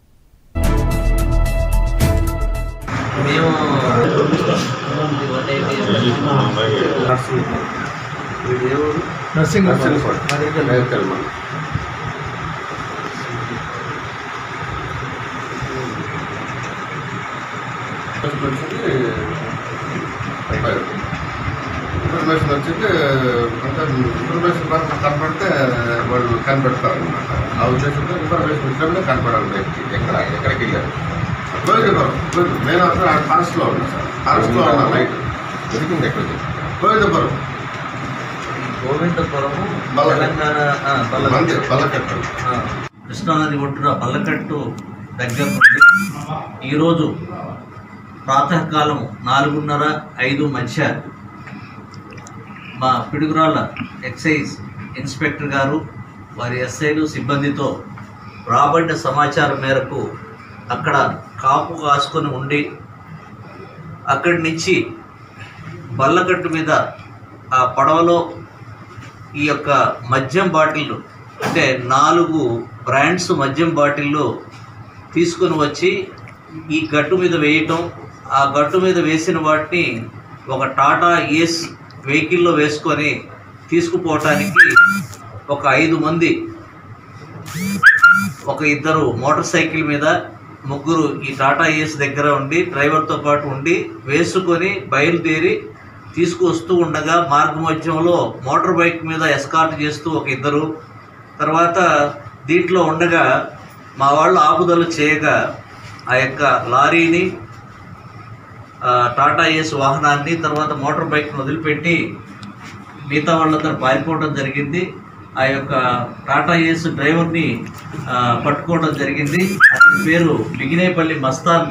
మేము నర్సింగ్ ఇన్ఫర్మేషన్ వచ్చింది అంటే ఇన్ఫర్మేషన్ మాత్రం కనపడితే వాళ్ళు కనిపెడతారు అనమాట ఆ ఉద్దేశంతో ఇన్ఫర్మేషన్ ఇచ్చినప్పుడు కనపడాలి వ్యక్తి ఎక్కడ ఎక్కడికి వెళ్ళారు గోవిందపురం గోవింద నేను అసలు ఫారెస్ట్లో ఉన్నా సార్ ఫారెస్ట్లో ఉన్నా నైట్ దొరికింది ఎక్కడికి గోవిందపురం గోవిందపురము తెలంగాణ ఆ, మంది బల్లకట్టు. బల్లకట్టు ఆ, కృష్ణానది ఒడ్డున పల్లకట్టు దగ్గర నుండి ఈరోజు ప్రాతకాలం నాలుగున్నర ఐదు మధ్య మా పిడుగురాళ్ళ ఎక్సైజ్ ఇన్స్పెక్టర్ గారు వారి ఎస్ఐలు సిబ్బందితో రాబడిన సమాచారం మేరకు అక్కడ కాపు కాసుకొని ఉండి అక్కడి నుంచి బల్లకట్టు మీద ఆ పడవలో ఈ యొక్క మద్యం బాటిల్ అంటే నాలుగు బ్రాండ్స్ మద్యం బాటిళ్ళు తీసుకొని వచ్చి ఈ గట్టు మీద వేయటం ఆ గట్టు మీద వేసిన వాటిని ఒక టాటా ఏస్ వెహికల్లో వేసుకొని తీసుకుపోవటానికి ఒక ఐదు మంది ఒక ఇద్దరు మోటార్ సైకిల్ మీద ముగ్గురు ఈ టాటా ఏస్ దగ్గర ఉండి డ్రైవర్తో పాటు ఉండి వేసుకొని బయలుదేరి తీసుకువస్తూ ఉండగా మార్గ మధ్యంలో మోటార్ బైక్ మీద ఎస్కార్ట్ చేస్తూ ఒక ఇద్దరు తర్వాత దీంట్లో ఉండగా మా వాళ్ళు ఆపుదల చేయగా ఆ యొక్క లారీని ఆ, టాటా ఏస్ వాహనాన్ని తర్వాత మోటార్ బైక్ను వదిలిపెట్టి మిగతా వాళ్ళందరూ పారిపోవడం జరిగింది ఆ యొక్క టాటా ఏస్ డ్రైవర్ని ఆ, పట్టుకోవడం జరిగింది అతని పేరు బిగినేపల్లి మస్తాన్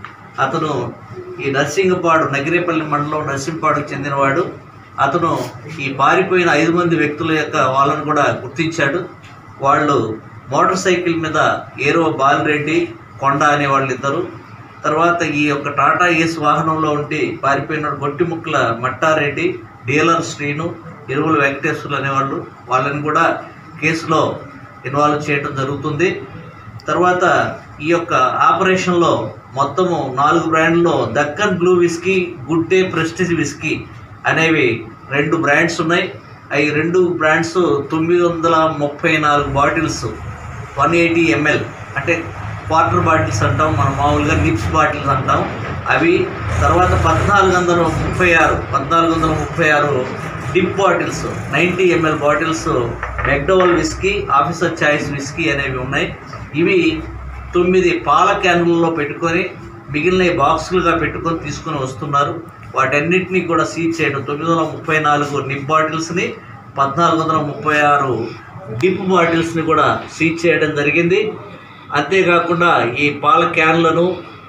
అతను ఈ నర్సింగపాడు నగిరేపల్లి మండలం నర్సింపాడుకు చెందినవాడు అతను ఈ పారిపోయిన ఐదు మంది వ్యక్తుల యొక్క వాళ్ళను కూడా గుర్తించాడు వాళ్ళు మోటార్ సైకిల్ మీద ఏరో బాలిరెడ్డి కొండ అనే వాళ్ళు ఇద్దరు తర్వాత ఈ యొక్క టాటా ఏస్ వాహనంలో ఉండి పారిపోయిన గొట్టిముక్కల మట్టారెడ్డి డీలర్ శ్రీను ఎరువుల వెంకటేశ్వర్లు అనేవాళ్ళు వాళ్ళని కూడా కేసులో ఇన్వాల్వ్ చేయడం జరుగుతుంది తర్వాత ఈ యొక్క ఆపరేషన్లో మొత్తము నాలుగు బ్రాండ్లో Deccan blue whisky good day prestige whisky అనేవి రెండు బ్రాండ్స్ ఉన్నాయి అవి రెండు బ్రాండ్స్ తొమ్మిది వందల ముప్పై నాలుగు బాటిల్స్ వన్ ఎయిటీ ఎంఎల్ అంటే క్వార్టర్ బాటిల్స్ అంటాం మనం మామూలుగా నిప్స్ బాటిల్స్ అంటాం అవి తర్వాత పద్నాలుగు వందల ముప్పై ఆరు పద్నాలుగు వందల ముప్పై ఆరు dip bottles ninety ML bottles McDowell whisky officer choice whisky అనేవి ఉన్నాయి ఇవి తొమ్మిది పాల క్యాన్లలో పెట్టుకొని మిగిలిన బాక్సులుగా పెట్టుకొని తీసుకొని వస్తున్నారు వాటన్నిటినీ కూడా సీజ్ చేయడం తొమ్మిది వందల ముప్పై నాలుగు నిప్ బాటిల్స్ని పద్నాలుగు వందల ముప్పై ఆరు డిప్ బాటిల్స్ని కూడా సీజ్ చేయడం జరిగింది అంతేకాకుండా ఈ పాల క్యాన్లను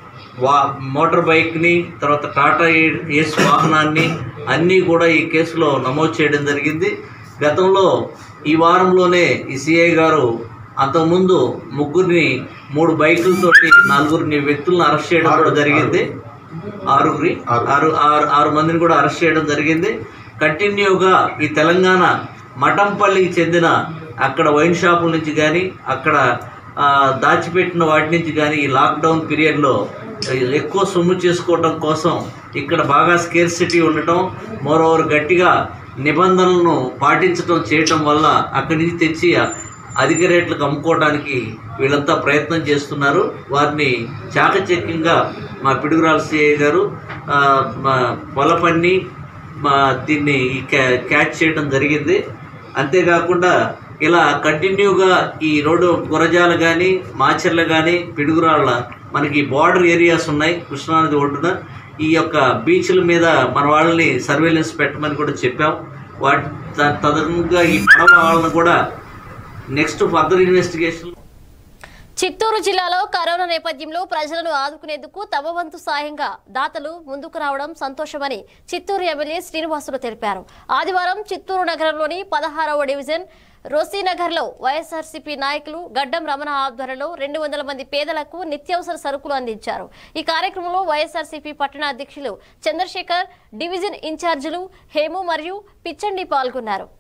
వా మోటార్ బైక్ని తర్వాత టాటా ఏ- ఏస్ వాహనాన్ని అన్నీ కూడా ఈ కేసులో నమోదు చేయడం జరిగింది గతంలో ఈ వారంలోనే ఈ సిఐ గారు అంతకుముందు ముగ్గురిని మూడు బైకులతోటి నలుగురిని వ్యక్తులను అరెస్ట్ చేయడం కూడా జరిగింది ఆరుగురి ఆరు ఆరు ఆరు మందిని కూడా అరెస్ట్ చేయడం జరిగింది కంటిన్యూగా ఈ తెలంగాణ మఠంపల్లికి చెందిన అక్కడ వైన్ షాపుల నుంచి కానీ అక్కడ ఆ, దాచిపెట్టిన వాటి నుంచి కానీ ఈ లాక్డౌన్ పీరియడ్లో ఎక్కువ సొమ్ము చేసుకోవడం కోసం ఇక్కడ బాగా స్కేర్సిటీ ఉండటం మరోవర్ గట్టిగా నిబంధనలను పాటించడం చేయటం వల్ల అక్కడి నుంచి తెచ్చి అధిక రేట్లకు అమ్ముకోవడానికి వీళ్ళంతా ప్రయత్నం చేస్తున్నారు వారిని చాకచక్యంగా మా పిడుగురాల సిఐ గారు ఆ, మా పొలపన్ని మా దీన్ని క్యా- క్యాచ్ చేయడం జరిగింది అంతేకాకుండా ఇలా కంటిన్యూగా ఈ రోడ్డు గురజాల కానీ మాచర్ల కానీ పిడుగురాళ్ళ మనకి బార్డర్ ఏరియాస్ ఉన్నాయి కృష్ణానది ఒడ్డున ఈ యొక్క బీచ్ల మీద మన వాళ్ళని సర్వేలెన్స్ పెట్టమని కూడా చెప్పాం వాటి త- తదనుగుణంగా ఈ పడవ వాళ్ళని కూడా నెక్స్ట్ ఫర్దర్ ఇన్వెస్టిగేషన్ చిత్తూరు జిల్లాలో కరోనా నేపథ్యంలో ప్రజలను ఆదుకునేందుకు తమ వంతు సాయంగా దాతలు ముందుకు రావడం సంతోషమని చిత్తూరు ఎమ్మెల్యే శ్రీనివాసులు తెలిపారు ఆదివారం చిత్తూరు నగరంలోని పదహారవ డివిజన్ రోసీనగర్లో వైఎస్ఆర్సీపీ నాయకులు గడ్డం రమణ ఆధ్వర్యంలో రెండు వందల మంది పేదలకు నిత్యావసర సరుకులు అందించారు ఈ కార్యక్రమంలో వైఎస్ఆర్సీపీ పట్టణ అధ్యక్షులు చంద్రశేఖర్ డివిజన్ ఇన్ఛార్జీలు హేము మరియు పిచ్చండి పాల్గొన్నారు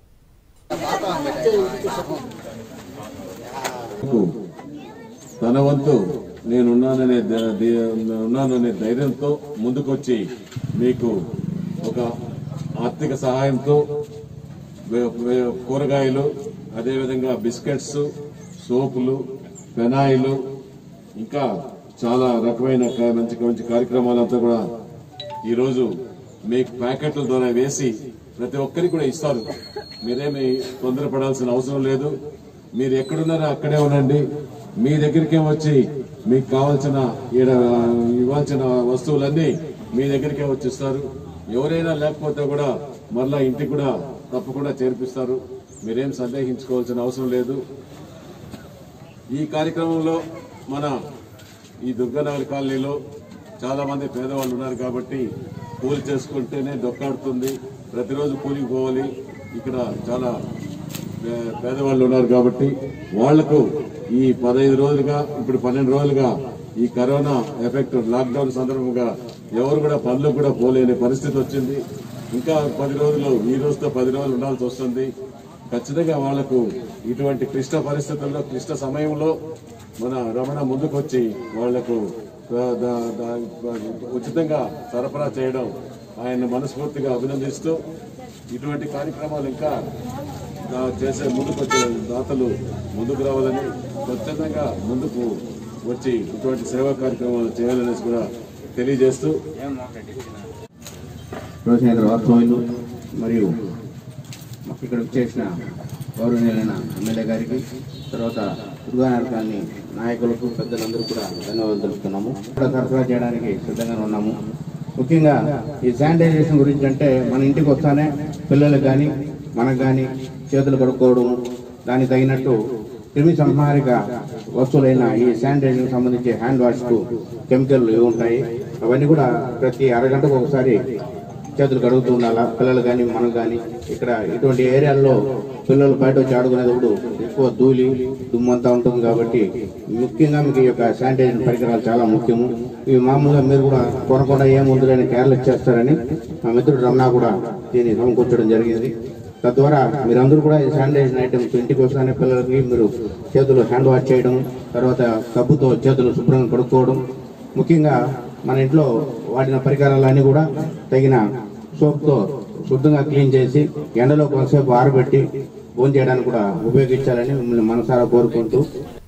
తన వంతు నేనున్నాననే ధై- ధై- ఉన్నాననే ధైర్యంతో ముందుకొచ్చి మీకు ఒక ఆర్థిక సహాయంతో వే- వే- కూరగాయలు అదేవిధంగా బిస్కెట్స్ సోపులు పెనాయిలు ఇంకా చాలా రకమైన క- మంచి మంచి కార్యక్రమాలంతా కూడా ఈరోజు మీకు ప్యాకెట్ల ద్వారా వేసి ప్రతి ఒక్కరికి కూడా ఇస్తారు మీరేమి తొందరపడాల్సిన అవసరం లేదు మీరు ఎక్కడున్నారో అక్కడే ఉండండి మీ దగ్గరికే వచ్చి మీకు కావాల్సిన ఈడ ఇవ్వాల్సిన వస్తువులన్నీ మీ దగ్గరికే వచ్చిస్తారు ఎవరైనా లేకపోతే కూడా మరలా ఇంటికి కూడా తప్పకుండా చేర్పిస్తారు మీరేం సందేహించుకోవాల్సిన అవసరం లేదు ఈ కార్యక్రమంలో మన ఈ దుర్గానగర్ కాలనీలో చాలా మంది పేదవాళ్ళు ఉన్నారు కాబట్టి కూలి చేసుకుంటేనే దొక్కాడుతుంది ప్రతిరోజు కూలికి పోవాలి ఇక్కడ చాలా పే- పేదవాళ్ళు ఉన్నారు కాబట్టి వాళ్లకు ఈ పదహైదు రోజులుగా ఇప్పుడు పన్నెండు రోజులుగా ఈ కరోనా ఎఫెక్ట్ లాక్డౌన్ సందర్భంగా ఎవరు కూడా పనులకు కూడా పోలేని పరిస్థితి వచ్చింది ఇంకా పది రోజులు ఈ రోజుతో పది రోజులు ఉండాల్సి వస్తుంది ఖచ్చితంగా వాళ్లకు ఇటువంటి క్లిష్ట పరిస్థితుల్లో క్లిష్ట సమయంలో మన రమణ ముందుకొచ్చి వాళ్లకు ద- ద- ద- ఉచితంగా సరఫరా చేయడం ఆయన మనస్ఫూర్తిగా అభినందిస్తూ ఇటువంటి కార్యక్రమాలు ఇంకా ఆ, చేసే ముందుకు వచ్చే దాతలు ముందుకు రావాలని స్వచ్ఛందంగా ముందుకు వచ్చి ఇటువంటి సేవా కార్యక్రమాలు చేయాలనేసి కూడా తెలియజేస్తూ శివసేన వాస్తవ్యులు మరియు ఇక్కడ చేసిన గౌరవనీయులైన ఎమ్మెల్యే గారికి తర్వాత దుర్గానగర్ కాలనీ నాయకులకు పెద్దలందరూ కూడా ధన్యవాదాలు తెలుపుతున్నాము ఇక్కడ సరఫరా చేయడానికి సిద్ధంగా ఉన్నాము ముఖ్యంగా ఈ శానిటైజేషన్ గురించి అంటే మన ఇంటికి వస్తానే పిల్లలకు కానీ మనకు కానీ చేతులు కడుక్కోవడం దానికి తగినట్టు క్రిమి సంహారిక వస్తువులైన ఈ శానిటైజర్కి సంబంధించి హ్యాండ్ వాష్కు కెమికల్ ఇవి ఉంటాయి అవన్నీ కూడా ప్రతి అరగంటకు ఒకసారి చేతులు కడుగుతూ ఉండాలా పిల్లలు కానీ మనం కానీ ఇక్కడ ఇటువంటి ఏరియాల్లో పిల్లలు బయట వచ్చి ఆడుకునేటప్పుడు ఎక్కువ ధూళి దుమ్మంతా ఉంటుంది కాబట్టి ముఖ్యంగా మీకు ఈ యొక్క శానిటైజర్ పరికరాలు చాలా ముఖ్యము ఇవి మామూలుగా మీరు కూడా కొనకుండా ఏముందని కేరళ ఇచ్చేస్తారని మా మిత్రుడు రమణ కూడా దీన్ని సమకూర్చడం జరిగింది తద్వారా మీరందరూ కూడా ఈ శానిటైజేషన్ ఐటమ్స్ ఇంటికి వస్తానే పిల్లలకి మీరు చేతులు హ్యాండ్ వాష్ చేయడం తర్వాత సబ్బుతో చేతులు శుభ్రంగా కడుక్కోవడం ముఖ్యంగా మన ఇంట్లో వాడిన పరికరాలన్నీ కూడా తగిన సోప్తో శుద్ధంగా క్లీన్ చేసి ఎండలో కొంతసేపు ఆరబెట్టి భోజనం చేయడానికి కూడా ఉపయోగించాలని మిమ్మల్ని మనసారా కోరుకుంటూ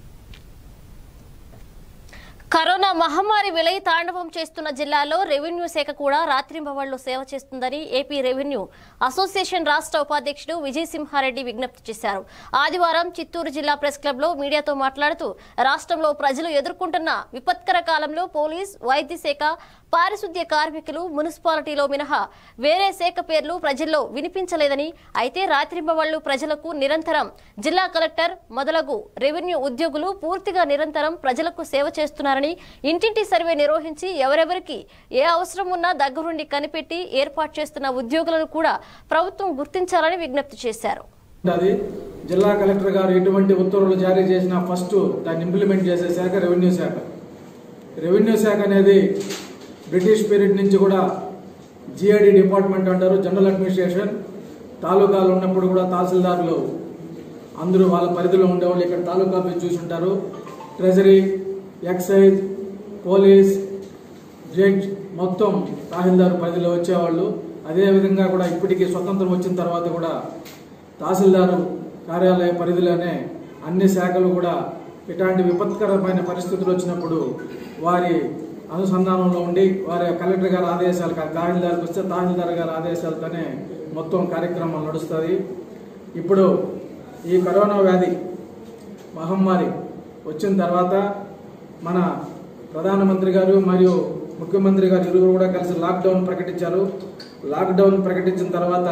కరోనా మహమ్మారి విలయ తాండవం చేస్తున్న జిల్లాలో రెవెన్యూ శాఖ కూడా రాత్రింబవళ్లు సేవ చేస్తుందని ఏపీ రెవెన్యూ అసోసియేషన్ రాష్ట్ర ఉపాధ్యక్షుడు విజయ్ సింహారెడ్డి విజ్ఞప్తి చేశారు ఆదివారం చిత్తూరు జిల్లా ప్రెస్ క్లబ్ లో మీడియాతో మాట్లాడుతూ రాష్ట్రంలో ప్రజలు ఎదుర్కొంటున్న విపత్కర కాలంలో పోలీస్ వైద్య శాఖ పారిశుద్ధ్య కార్మికులు మున్సిపాలిటీలో మినహా వేరే శాఖ పేర్లు ప్రజల్లో వినిపించలేదని అయితే రాత్రింబవళ్లు ప్రజలకు నిరంతరం జిల్లా కలెక్టర్ మొదలగు రెవెన్యూ ఉద్యోగులు పూర్తిగా నిరంతరం ప్రజలకు సేవ చేస్తున్నారని ఇంటింటి సర్వే నిర్వహించి ఎవరెవరికి ఏ అవసరం ఉన్నా దగ్గరుండి కనిపెట్టి ఏర్పాటు చేస్తున్న ఉద్యోగులను కూడా ప్రభుత్వం గుర్తించాలని విజ్ఞప్తి చేశారు అది జిల్లా కలెక్టర్ గారు ఎటువంటి ఉత్తర్వులు జారీ చేసినా ఫస్ట్ దాన్ని ఇంప్లిమెంట్ చేసే శాఖ రెవెన్యూ శాఖ రెవెన్యూ శాఖ అనేది బ్రిటిష్ పీరియడ్ నుంచి కూడా జిఐడి డిపార్ట్మెంట్ అంటారు జనరల్ అడ్మినిస్ట్రేషన్ తాలూకాలు ఉన్నప్పుడు కూడా తహసీల్దార్లు అందరూ వాళ్ళ పరిధిలో ఉండేవాళ్ళు ఇక్కడ తాలూకా ఆఫీస్ చూసి ఉంటారు ట్రెజరీ ఎక్సైజ్ పోలీస్ జడ్జ్ మొత్తం తహసీల్దార్ పరిధిలో వచ్చేవాళ్ళు అదేవిధంగా కూడా ఇప్పటికీ స్వతంత్రం వచ్చిన తర్వాత కూడా తహసీల్దారు కార్యాలయ పరిధిలోనే అన్ని శాఖలు కూడా ఇలాంటి విపత్కరమైన పరిస్థితులు వచ్చినప్పుడు వారి అనుసంధానంలో ఉండి వారి కలెక్టర్ గారి ఆదేశాలు తహసీల్దార్కి వస్తే తహసీల్దార్ గారి ఆదేశాలతోనే మొత్తం కార్యక్రమం నడుస్తుంది ఇప్పుడు ఈ కరోనా వ్యాధి మహమ్మారి వచ్చిన తర్వాత మన ప్రధానమంత్రి గారు మరియు ముఖ్యమంత్రి గారు ఇరువురు కూడా కలిసి లాక్డౌన్ ప్రకటించారు లాక్డౌన్ ప్రకటించిన తర్వాత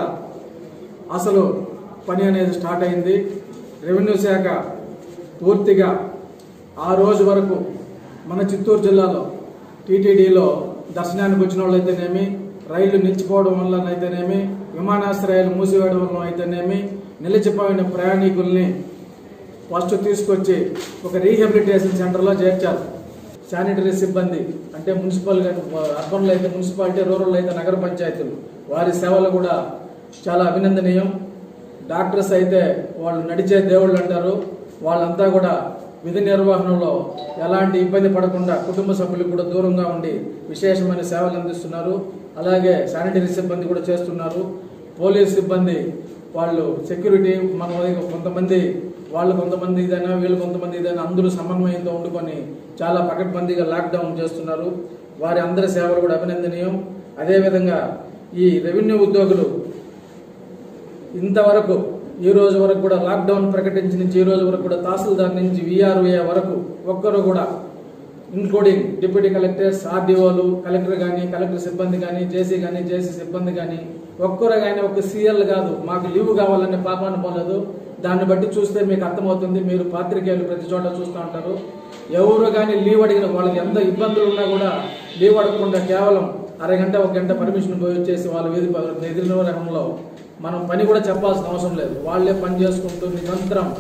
అసలు పని అనేది స్టార్ట్ అయింది రెవెన్యూ శాఖ పూర్తిగా ఆ రోజు వరకు మన చిత్తూరు జిల్లాలో టీటీడీలో దర్శనానికి వచ్చిన వాళ్ళు అయితేనేమి రైళ్లు నిలిచిపోవడం వల్ల అయితేనేమి విమానాశ్రయాలు మూసివేయడం వల్ల అయితేనేమి నిలిచిపోయిన ప్రయాణికుల్ని ఫస్ట్ తీసుకొచ్చి ఒక రీహాబిలిటేషన్ సెంటర్లో చేర్చారు శానిటరీ సిబ్బంది అంటే మున్సిపల్ అర్బన్లో అయితే మున్సిపాలిటీ రూరల్ అయితే నగర పంచాయతీలు వారి సేవలు కూడా చాలా అభినందనీయం డాక్టర్స్ అయితే వాళ్ళు నడిచే దేవుళ్ళు అంటారు వాళ్ళంతా కూడా విధి నిర్వహణలో ఎలాంటి ఇబ్బంది పడకుండా కుటుంబ సభ్యులకు కూడా దూరంగా ఉండి విశేషమైన సేవలు అందిస్తున్నారు అలాగే శానిటరీ సిబ్బంది కూడా చేస్తున్నారు పోలీస్ సిబ్బంది వాళ్ళు సెక్యూరిటీ మన దగ్గర కొంతమంది వాళ్ళు కొంతమంది ఇదైనా వీళ్ళు కొంతమంది ఇదైనా అందరూ సమన్వయంతో ఉండుకొని చాలా పకడ్బందీగా లాక్డౌన్ చేస్తున్నారు వారి అందరి సేవలు కూడా అభినందనీయం అదేవిధంగా ఈ రెవెన్యూ ఉద్యోగులు ఇంతవరకు ఈ రోజు వరకు కూడా లాక్డౌన్ ప్రకటించి నుంచి ఈ రోజు వరకు కూడా తహసీల్దార్ నుంచి విఆర్ఓఏ వరకు ఒక్కరు కూడా ఇంక్లూడింగ్ డిప్యూటీ కలెక్టర్స్ ఆర్డీఓలు కలెక్టర్ కానీ కలెక్టర్ సిబ్బంది కానీ జేసీ కానీ జేసీ సిబ్బంది కానీ ఒక్కరు కానీ ఒక సీఎల్ కాదు మాకు లీవ్ కావాలనే పాపాన్ని పోలేదు దాన్ని బట్టి చూస్తే మీకు అర్థమవుతుంది మీరు పాత్రికేయులు ప్రతి చోట చూస్తూ ఉంటారు ఎవరు కానీ లీవ్ అడిగిన వాళ్ళకి ఎంత ఇబ్బందులు ఉన్నా కూడా లీవ్ అడగకుండా కేవలం అరగంట ఒక గంట పర్మిషన్ పోయి వచ్చేసి వాళ్ళ విధి నిధి నిర్వహణలో మనం పని కూడా చెప్పాల్సిన అవసరం లేదు వాళ్ళే పని చేసుకుంటూ నిరంతరం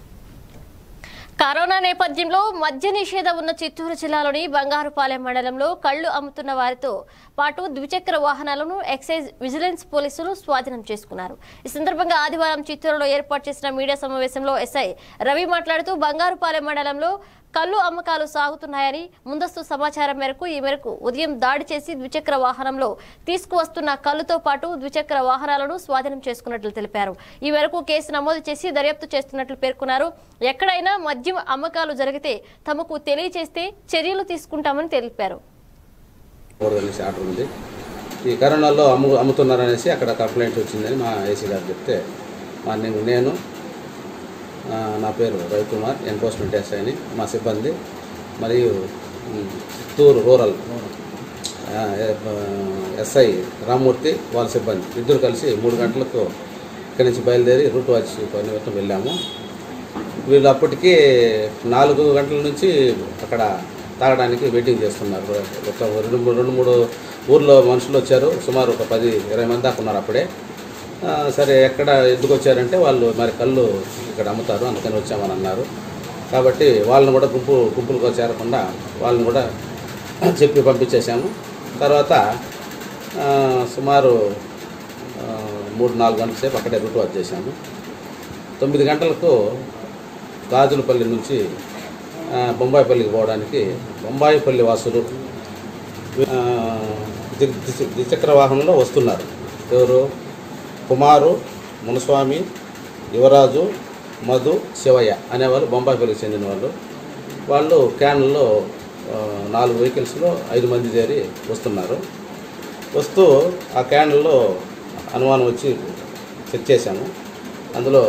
కరోనా నేపథ్యంలో మద్య నిషేధం ఉన్న చిత్తూరు జిల్లాలోని బంగారుపాలెం మండలంలో కళ్లు అమ్ముతున్న వారితో పాటు ద్విచక్ర వాహనాలను ఎక్సైజ్ విజిలెన్స్ పోలీసులు స్వాధీనం చేసుకున్నారు ఈ సందర్భంగా ఆదివారం చిత్తూరులో ఏర్పాటు చేసిన మీడియా సమావేశంలో ఎస్ఐ రవి మాట్లాడుతూ బంగారుపాలెం మండలంలో కళ్ళు అమ్మకాలు సాగుతున్నాయని ముందస్తు సమాచారం మేరకు ఈ మేరకు ఉదయం దాడి చేసి ద్విచక్ర వాహనంలో తీసుకువస్తున్న కళ్ళుతో పాటు ద్విచక్ర వాహనాలను స్వాధీనం చేసుకున్నట్లు తెలిపారు ఈ మేరకు కేసు నమోదు చేసి దర్యాప్తు చేస్తున్నట్లు పేర్కొన్నారు ఎక్కడైనా మద్యం అమ్మకాలు జరిగితే తమకు తెలియజేస్తే చర్యలు తీసుకుంటామని తెలిపారు కూడదనేసి ఆర్డర్ ఉంది ఈ కరోనాలో అమ్ము అమ్ముతున్నారనేసి అక్కడ కంప్లైంట్ వచ్చిందని మా ఏసీ గారు చెప్తే మార్నింగ్ నేను ఆ, నా పేరు రవికుమార్ ఎన్ఫోర్స్మెంట్ ఎస్ఐని మా సిబ్బంది మరియు ఉమ్, చిత్తూరు రూరల్ ఆ, ఎస్ఐ రామ్మూర్తి వాళ్ళ సిబ్బంది ఇద్దరు కలిసి మూడు గంటలకు ఇక్కడి నుంచి బయలుదేరి రూట్ వాచ్ పని నిమిత్తం వెళ్ళాము వీళ్ళు అప్పటికి నాలుగు గంటల నుంచి అక్కడ తాగడానికి వెయిటింగ్ చేస్తున్నారు ఒక రెండు మూడు రెండు మూడు ఊర్లో మనుషులు వచ్చారు సుమారు ఒక పది ఇరవై మంది దాకా ఉన్నారు అప్పుడే ఆ, సరే ఎక్కడ ఎందుకు వచ్చారంటే వాళ్ళు మరి కళ్ళు ఇక్కడ అమ్ముతారు అందుకని వచ్చామని అన్నారు కాబట్టి వాళ్ళని కూడా గుంపు గుంపులుగా చేరకుండా వాళ్ళని కూడా చెప్పి పంపించేశాము తర్వాత ఆ, సుమారు ఆ, మూడు నాలుగు గంటల సేపు అక్కడే రూట్ వాచ్ చేశాము తొమ్మిది గంటలకు గాజులపల్లి నుంచి ఆ, బొంబాయిపల్లికి పోవడానికి బొంబాయిపల్లి వాసులు ఆ, ది- ది- ద్విచక్ర వాహనంలో వస్తున్నారు ఎవరు కుమారు మునస్వామి యువరాజు మధు శివయ్య అనేవాళ్ళు బొంబాయిపల్లికి చెందిన వాళ్ళు వాళ్ళు క్యాన్లో ఆ, నాలుగు వెహికల్స్లో ఐదు మంది చేరి వస్తున్నారు వస్తూ ఆ క్యాన్లో అనుమానం వచ్చి చెక్ చేశాము అందులో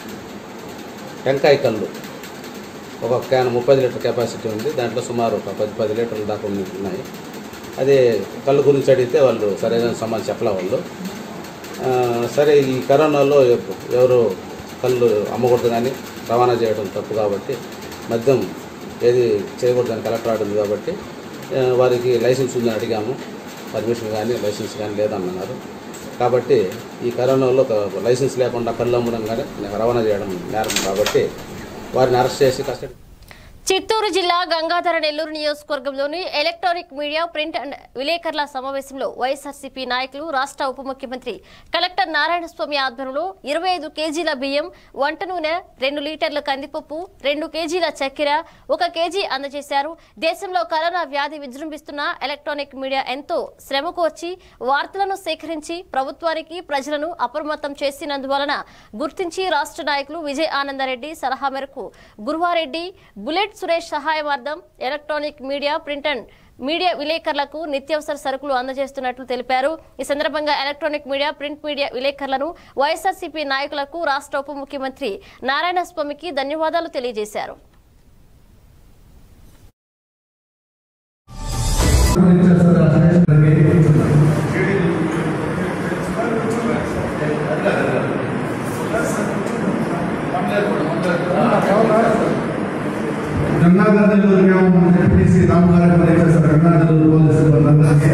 టెంకాయ కళ్ళు ఒక క్యాన్ ముప్పై లీటర్ కెపాసిటీ ఉంది దాంట్లో సుమారు ఒక పది పది లీటర్ల దాకా ఉంది- ఉన్నాయి అదే కళ్ళు గురించి అడిగితే వాళ్ళు సరైన సమాధానం చెప్పలే వాళ్ళు ఆ, సరే ఈ కరోనాలో ఎవ- ఎవరు కళ్ళు అమ్మకూడదు కానీ రవాణా చేయడం తప్పు కాబట్టి మద్యం ఏది చేయకూడదని కలెక్టర్ ఆర్డర్ ఉంది కాబట్టి ఆ, వారికి లైసెన్స్ ఉందని అడిగాము పర్మిషన్ కానీ లైసెన్స్ కానీ లేదన్నారు కాబట్టి ఈ కరోనాలో ఒక లైసెన్స్ లేకుండా కళ్ళు అమ్మడం కానీ రవాణా చేయడం నేరం కాబట్టి వారిని అరెస్ట్ చేసి కస్టడీ చిత్తూరు జిల్లా గంగాధర నెల్లూరు నియోజకవర్గంలోని ఎలక్ట్రానిక్ మీడియా ప్రింట్ అండ్ విలేకరుల సమావేశంలో వైఎస్ఆర్సీపీ నాయకులు రాష్ట్ర ఉప ముఖ్యమంత్రి కలెక్టర్ నారాయణస్వామి ఆధ్వర్యంలో ఇరవై ఐదు కేజీల బియ్యం వంట నూనె రెండు లీటర్ల కందిపప్పు రెండు కేజీల చక్కెర ఒక కేజీ అందజేశారు దేశంలో కరోనా వ్యాధి విజృంభిస్తున్న ఎలక్ట్రానిక్ మీడియా ఎంతో శ్రమ కోర్చి వార్తలను సేకరించి ప్రభుత్వానికి ప్రజలను అప్రమత్తం చేసినందువలన గుర్తించి రాష్ట్ర నాయకులు విజయ్ ఆనందరెడ్డి సలహా మేరకు గురువారెడ్డి బుల్లెట్ సురేష్ సహాయమార్థం electronic media print and media విలేకరులకు నిత్యావసర సరుకులు అందజేస్తున్నట్లు తెలిపారు ఈ సందర్భంగా ఎలక్ట్రానిక్ మీడియా ప్రింట్ మీడియా విలేకరులను వైఎస్ఆర్సీపీ నాయకులకు రాష్ట్ర ఉప ముఖ్యమంత్రి నారాయణస్వామికి ధన్యవాదాలు తెలియజేశారు గంగాధర్లో గ్రామం ఎంపీసీ రామగారి పనిచేస్తారు గంగాధర్లో పోలీసు సిబ్బంది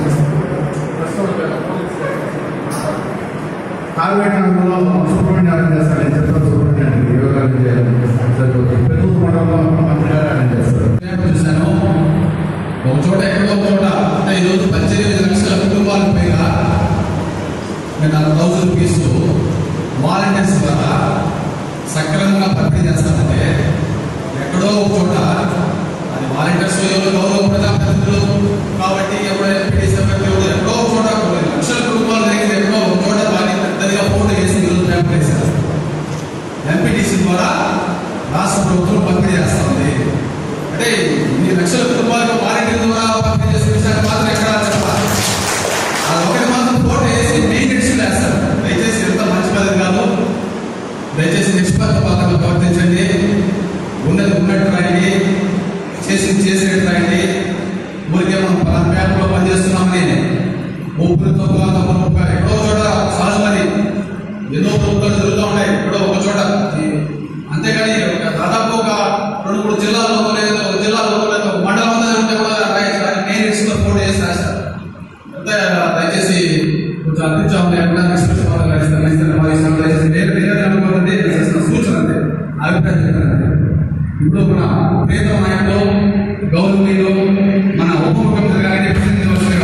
కావేటంలో సుబ్రహ్మణ్యం చేస్తారు చిత్ర సుబ్రహ్మణ్యానికి యోగాలు చేయాలి జరుగుతుంది పెరుగు మండలంలో మంత్రి గారు ఆయన చేస్తారు చూశాను ఒక చోట ఎక్కడో ఒక చోట అంటే ఈరోజు పద్దెనిమిది లక్షల కుటుంబాలకు పైగా నేను నాలుగు థౌసండ్ రూపీస్ వాలంటీర్స్ ద్వారా సక్రమంగా పంపిణీ చేస్తామంటే ఎక్కడో ఒక చోట అది వాలంటీర్స్ ఎవరు గౌరవ ప్రజాప్రతినిధులు కాబట్టి ఎవరైనా ఎంపీటీసీ ఎవరు ఎక్కడో ఒక చోట కొన్ని లక్షల కుటుంబాలు దగ్గర ఎక్కడో ఒక చోట వారిని పెద్దదిగా ఫోటో వేసి ఈరోజు పేపర్ వేశారు ఎంపీటీసీ ద్వారా రాష్ట్ర ప్రభుత్వం పంపిణీ చేస్తుంది అంటే ఇన్ని లక్షల కుటుంబాలకు వాలంటీర్ ద్వారా పంపిణీ చేసే విషయాన్ని మాత్రం ఎక్కడ చెప్పాలి అది ఒకటి మాత్రం ఫోటో వేసి మెయిన్ ఎడిషన్ వేస్తారు దయచేసి ఎంత మంచి పద్ధతి కాదు దయచేసి నిష్పక్షపాతంగా ప్రవర్తించండి ఉన్నది ఉన్నట్టు రాయండి చేసింది చేసినట్టు రాయండి ఊరికే మనం పలానా పేపర్లో పనిచేస్తున్నామని ఊపిరితో తప్ప ముప్పై ఎక్కడో చోట చాలా మంది ఎన్నో ప్రభుత్వాలు జరుగుతూ ఉన్నాయి ఎక్కడో ఒక చోట అంతేగాని ఒక దాదాపు ఒక రెండు మూడు జిల్లాల్లో లేదా ఒక జిల్లాలో లేదా ఒక మండలం అంతా ఉంటే కూడా రాయాలి మెయిన్ ఇష్యూలో ఫోటో చేసి రాస్తారు అంతే దయచేసి కొంచెం అందించాము లేకుండా నిష్పక్షపాతంగా ఇస్తాను ఇస్తాను భావిస్తాను దయచేసి వేరే వేరే అనుకోదండి చేసిన సూచన అంతే అభిప్రాయం చెప్పాను ఇప్పుడు మన ప్రియతమ నాయకులు గౌరవనీయులు మన ఉప ముఖ్యమంత్రి గారిని ప్రతినిధి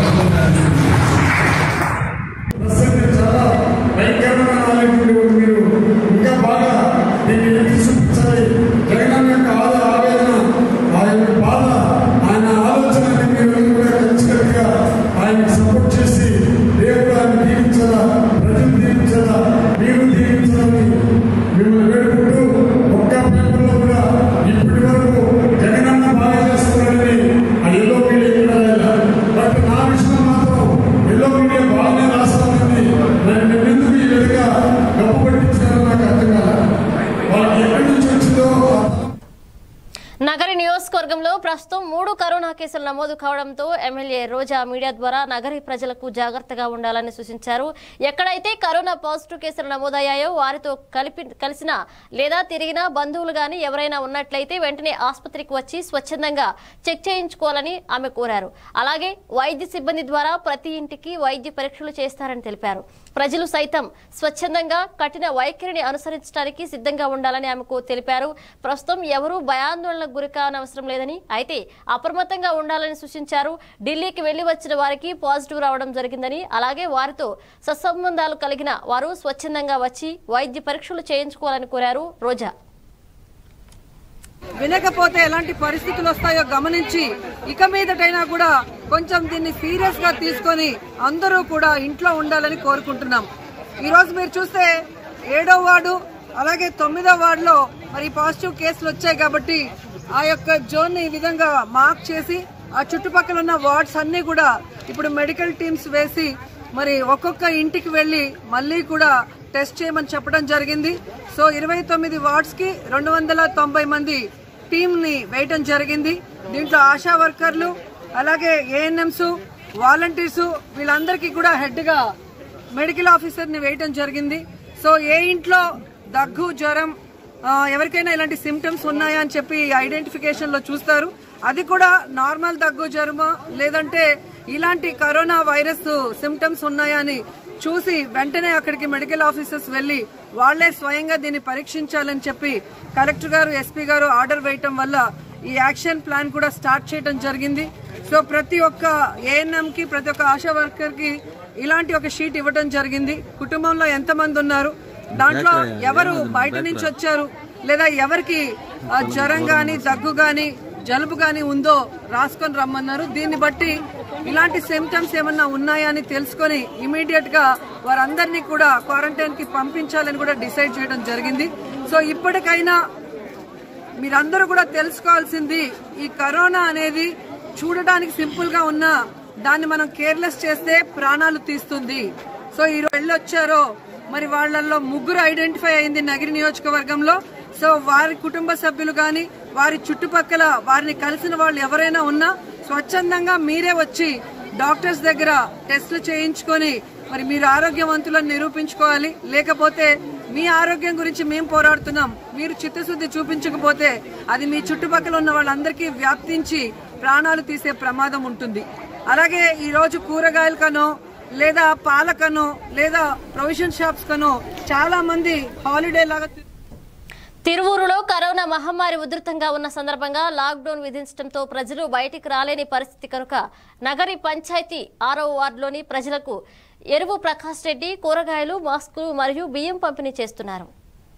చాలా భయంకరమైన నాయకుడు మీరు ఇంకా బాగా దీన్ని ఎత్తి చూపించాలి జగన్ యొక్క ఆద ఆవేదన ఆయన బాధ ఆయన ఆలోచనని మీరు కూడా కలిసికట్టుగా ఆయన సపోర్ట్ చేసి దేవుడు ఆయన దీవించాలా ప్రజలు దీవించాలా మీరు దీవించాలని మిమ్మల్ని వేడుకుంటూ ఒక్క పేపర్లో కూడా ఇప్పటి వరకు జగనన్న బాగా చేస్తున్నాడని ఆ ఎల్లో మీడియా ఇక్కడ రాయాలి. బట్ నా విషయం మాత్రం ఎల్లో మీడియా నగరి నియోజకవర్గంలో ప్రస్తుతం మూడు కరోనా కేసులు నమోదు కావడంతో ఎమ్మెల్యే రోజా మీడియా ద్వారా నగరి ప్రజలకు జాగ్రత్తగా ఉండాలని సూచించారు ఎక్కడైతే కరోనా పాజిటివ్ కేసులు నమోదయ్యాయో వారితో కలిపి కలిసిన లేదా తిరిగిన బంధువులు గాని ఎవరైనా ఉన్నట్లయితే వెంటనే ఆసుపత్రికి వచ్చి స్వచ్ఛందంగా చెక్ చేయించుకోవాలని ఆమె కోరారు అలాగే వైద్య సిబ్బంది ద్వారా ప్రతి ఇంటికి వైద్య పరీక్షలు చేస్తారని తెలిపారు ప్రజలు సైతం స్వచ్ఛందంగా కఠిన వైఖరిని అనుసరించడానికి సిద్ధంగా ఉండాలని ఆమెకు తెలిపారు ప్రస్తుతం ఎవరూ భయాందోళనకు గురి కానవసరం లేదని అయితే అప్రమత్తంగా ఉండాలని సూచించారు ఢిల్లీకి వెళ్లి వచ్చిన వారికి పాజిటివ్ రావడం జరిగిందని అలాగే వారితో సత్సంబంధాలు కలిగిన వారు స్వచ్ఛందంగా వచ్చి వైద్య పరీక్షలు చేయించుకోవాలని కోరారు రోజా వినకపోతే ఎలాంటి పరిస్థితులు వస్తాయో గమనించి ఇక మీదటైనా కూడా కొంచెం దీన్ని సీరియస్ గా తీసుకొని అందరూ కూడా ఇంట్లో ఉండాలని కోరుకుంటున్నాం ఈ రోజు మీరు చూస్తే ఏడో వార్డు అలాగే తొమ్మిదో వార్డులో మరి పాజిటివ్ కేసులు వచ్చాయి కాబట్టి ఆ యొక్క జోన్ ని ఈ విధంగా మార్క్ చేసి ఆ చుట్టుపక్కల ఉన్న వార్డ్స్ అన్ని కూడా ఇప్పుడు మెడికల్ టీమ్స్ వేసి మరి ఒక్కొక్క ఇంటికి వెళ్లి మళ్ళీ కూడా టెస్ట్ చేయమని చెప్పడం జరిగింది సో ఇరవై తొమ్మిది వార్డ్స్ కి రెండు వందల తొంభై మంది టీమ్ ని వేయటం జరిగింది దీంట్లో ఆశా వర్కర్లు అలాగే ఏఎన్ఎంస్ వాలంటీర్స్ వీళ్ళందరికీ కూడా హెడ్ గా మెడికల్ ఆఫీసర్ ని వేయటం జరిగింది సో ఏ ఇంట్లో దగ్గు జ్వరం ఆ, ఎవరికైనా ఇలాంటి సిమ్టమ్స్ ఉన్నాయా అని చెప్పి ఐడెంటిఫికేషన్ లో చూస్తారు అది కూడా నార్మల్ దగ్గు జ్వరమా లేదంటే ఇలాంటి కరోనా వైరస్ సిమ్టమ్స్ ఉన్నాయా అని చూసి వెంటనే అక్కడికి మెడికల్ ఆఫీసర్స్ వెళ్లి వాళ్లే స్వయంగా దీన్ని పరీక్షించాలని చెప్పి కలెక్టర్ గారు ఎస్పీ గారు ఆర్డర్ వేయటం వల్ల ఈ యాక్షన్ ప్లాన్ కూడా స్టార్ట్ చేయడం జరిగింది సో ప్రతి ఒక్క ఏఎన్ఎం కి ప్రతి ఒక్క ఆశా వర్కర్ కి ఇలాంటి ఒక షీట్ ఇవ్వడం జరిగింది కుటుంబంలో ఎంత మంది ఉన్నారు దాంట్లో ఎవరు బయట నుంచి వచ్చారు లేదా ఎవరికి ఆ, జ్వరం గాని దగ్గు గాని జలుబు గాని ఉందో రాసుకొని రమ్మన్నారు దీన్ని బట్టి ఇలాంటి సిమ్టమ్స్ ఏమన్నా ఉన్నాయా అని తెలుసుకొని ఇమీడియట్ గా వారందరినీ కూడా క్వారంటైన్ కి పంపించాలని కూడా డిసైడ్ చేయడం జరిగింది సో ఇప్పటికైనా మీరందరూ కూడా తెలుసుకోవాల్సింది ఈ కరోనా అనేది చూడడానికి సింపుల్ గా ఉన్నా దాన్ని మనం కేర్లెస్ చేస్తే ప్రాణాలు తీస్తుంది సో ఈ రోజు వెళ్ళొచ్చారో మరి వాళ్ళల్లో ముగ్గురు ఐడెంటిఫై అయింది నగిరి నియోజకవర్గంలో సో వారి కుటుంబ సభ్యులు గాని వారి చుట్టుపక్కల వారిని కలిసిన వాళ్ళు ఎవరైనా ఉన్నా స్వచ్ఛందంగా మీరే వచ్చి డాక్టర్స్ దగ్గర టెస్టులు చేయించుకొని మరి మీరు ఆరోగ్యవంతులను నిరూపించుకోవాలి లేకపోతే మీ ఆరోగ్యం గురించి మేము పోరాడుతున్నాం మీరు చిత్తశుద్ధి చూపించకపోతే అది మీ చుట్టుపక్కల ఉన్న వాళ్ళందరికీ వ్యాప్తించి ప్రాణాలు తీసే ప్రమాదం ఉంటుంది అలాగే ఈ రోజు కూరగాయల కనో లేదా పాలకనో లేదా ప్రొవిజన్ షాప్స్ కనో చాలా మంది హాలిడే లాగా తిరువూరులో కరోనా మహమ్మారి ఉధృతంగా ఉన్న సందర్భంగా లాక్డౌన్ విధించడంతో ప్రజలు బయటికి రాలేని పరిస్థితి కనుక నగరి పంచాయతీ ఆరో వార్డులోని ప్రజలకు ఎరువు ప్రకాష్ రెడ్డి కూరగాయలు మాస్కులు మరియు బియ్యం పంపిణీ చేస్తున్నారు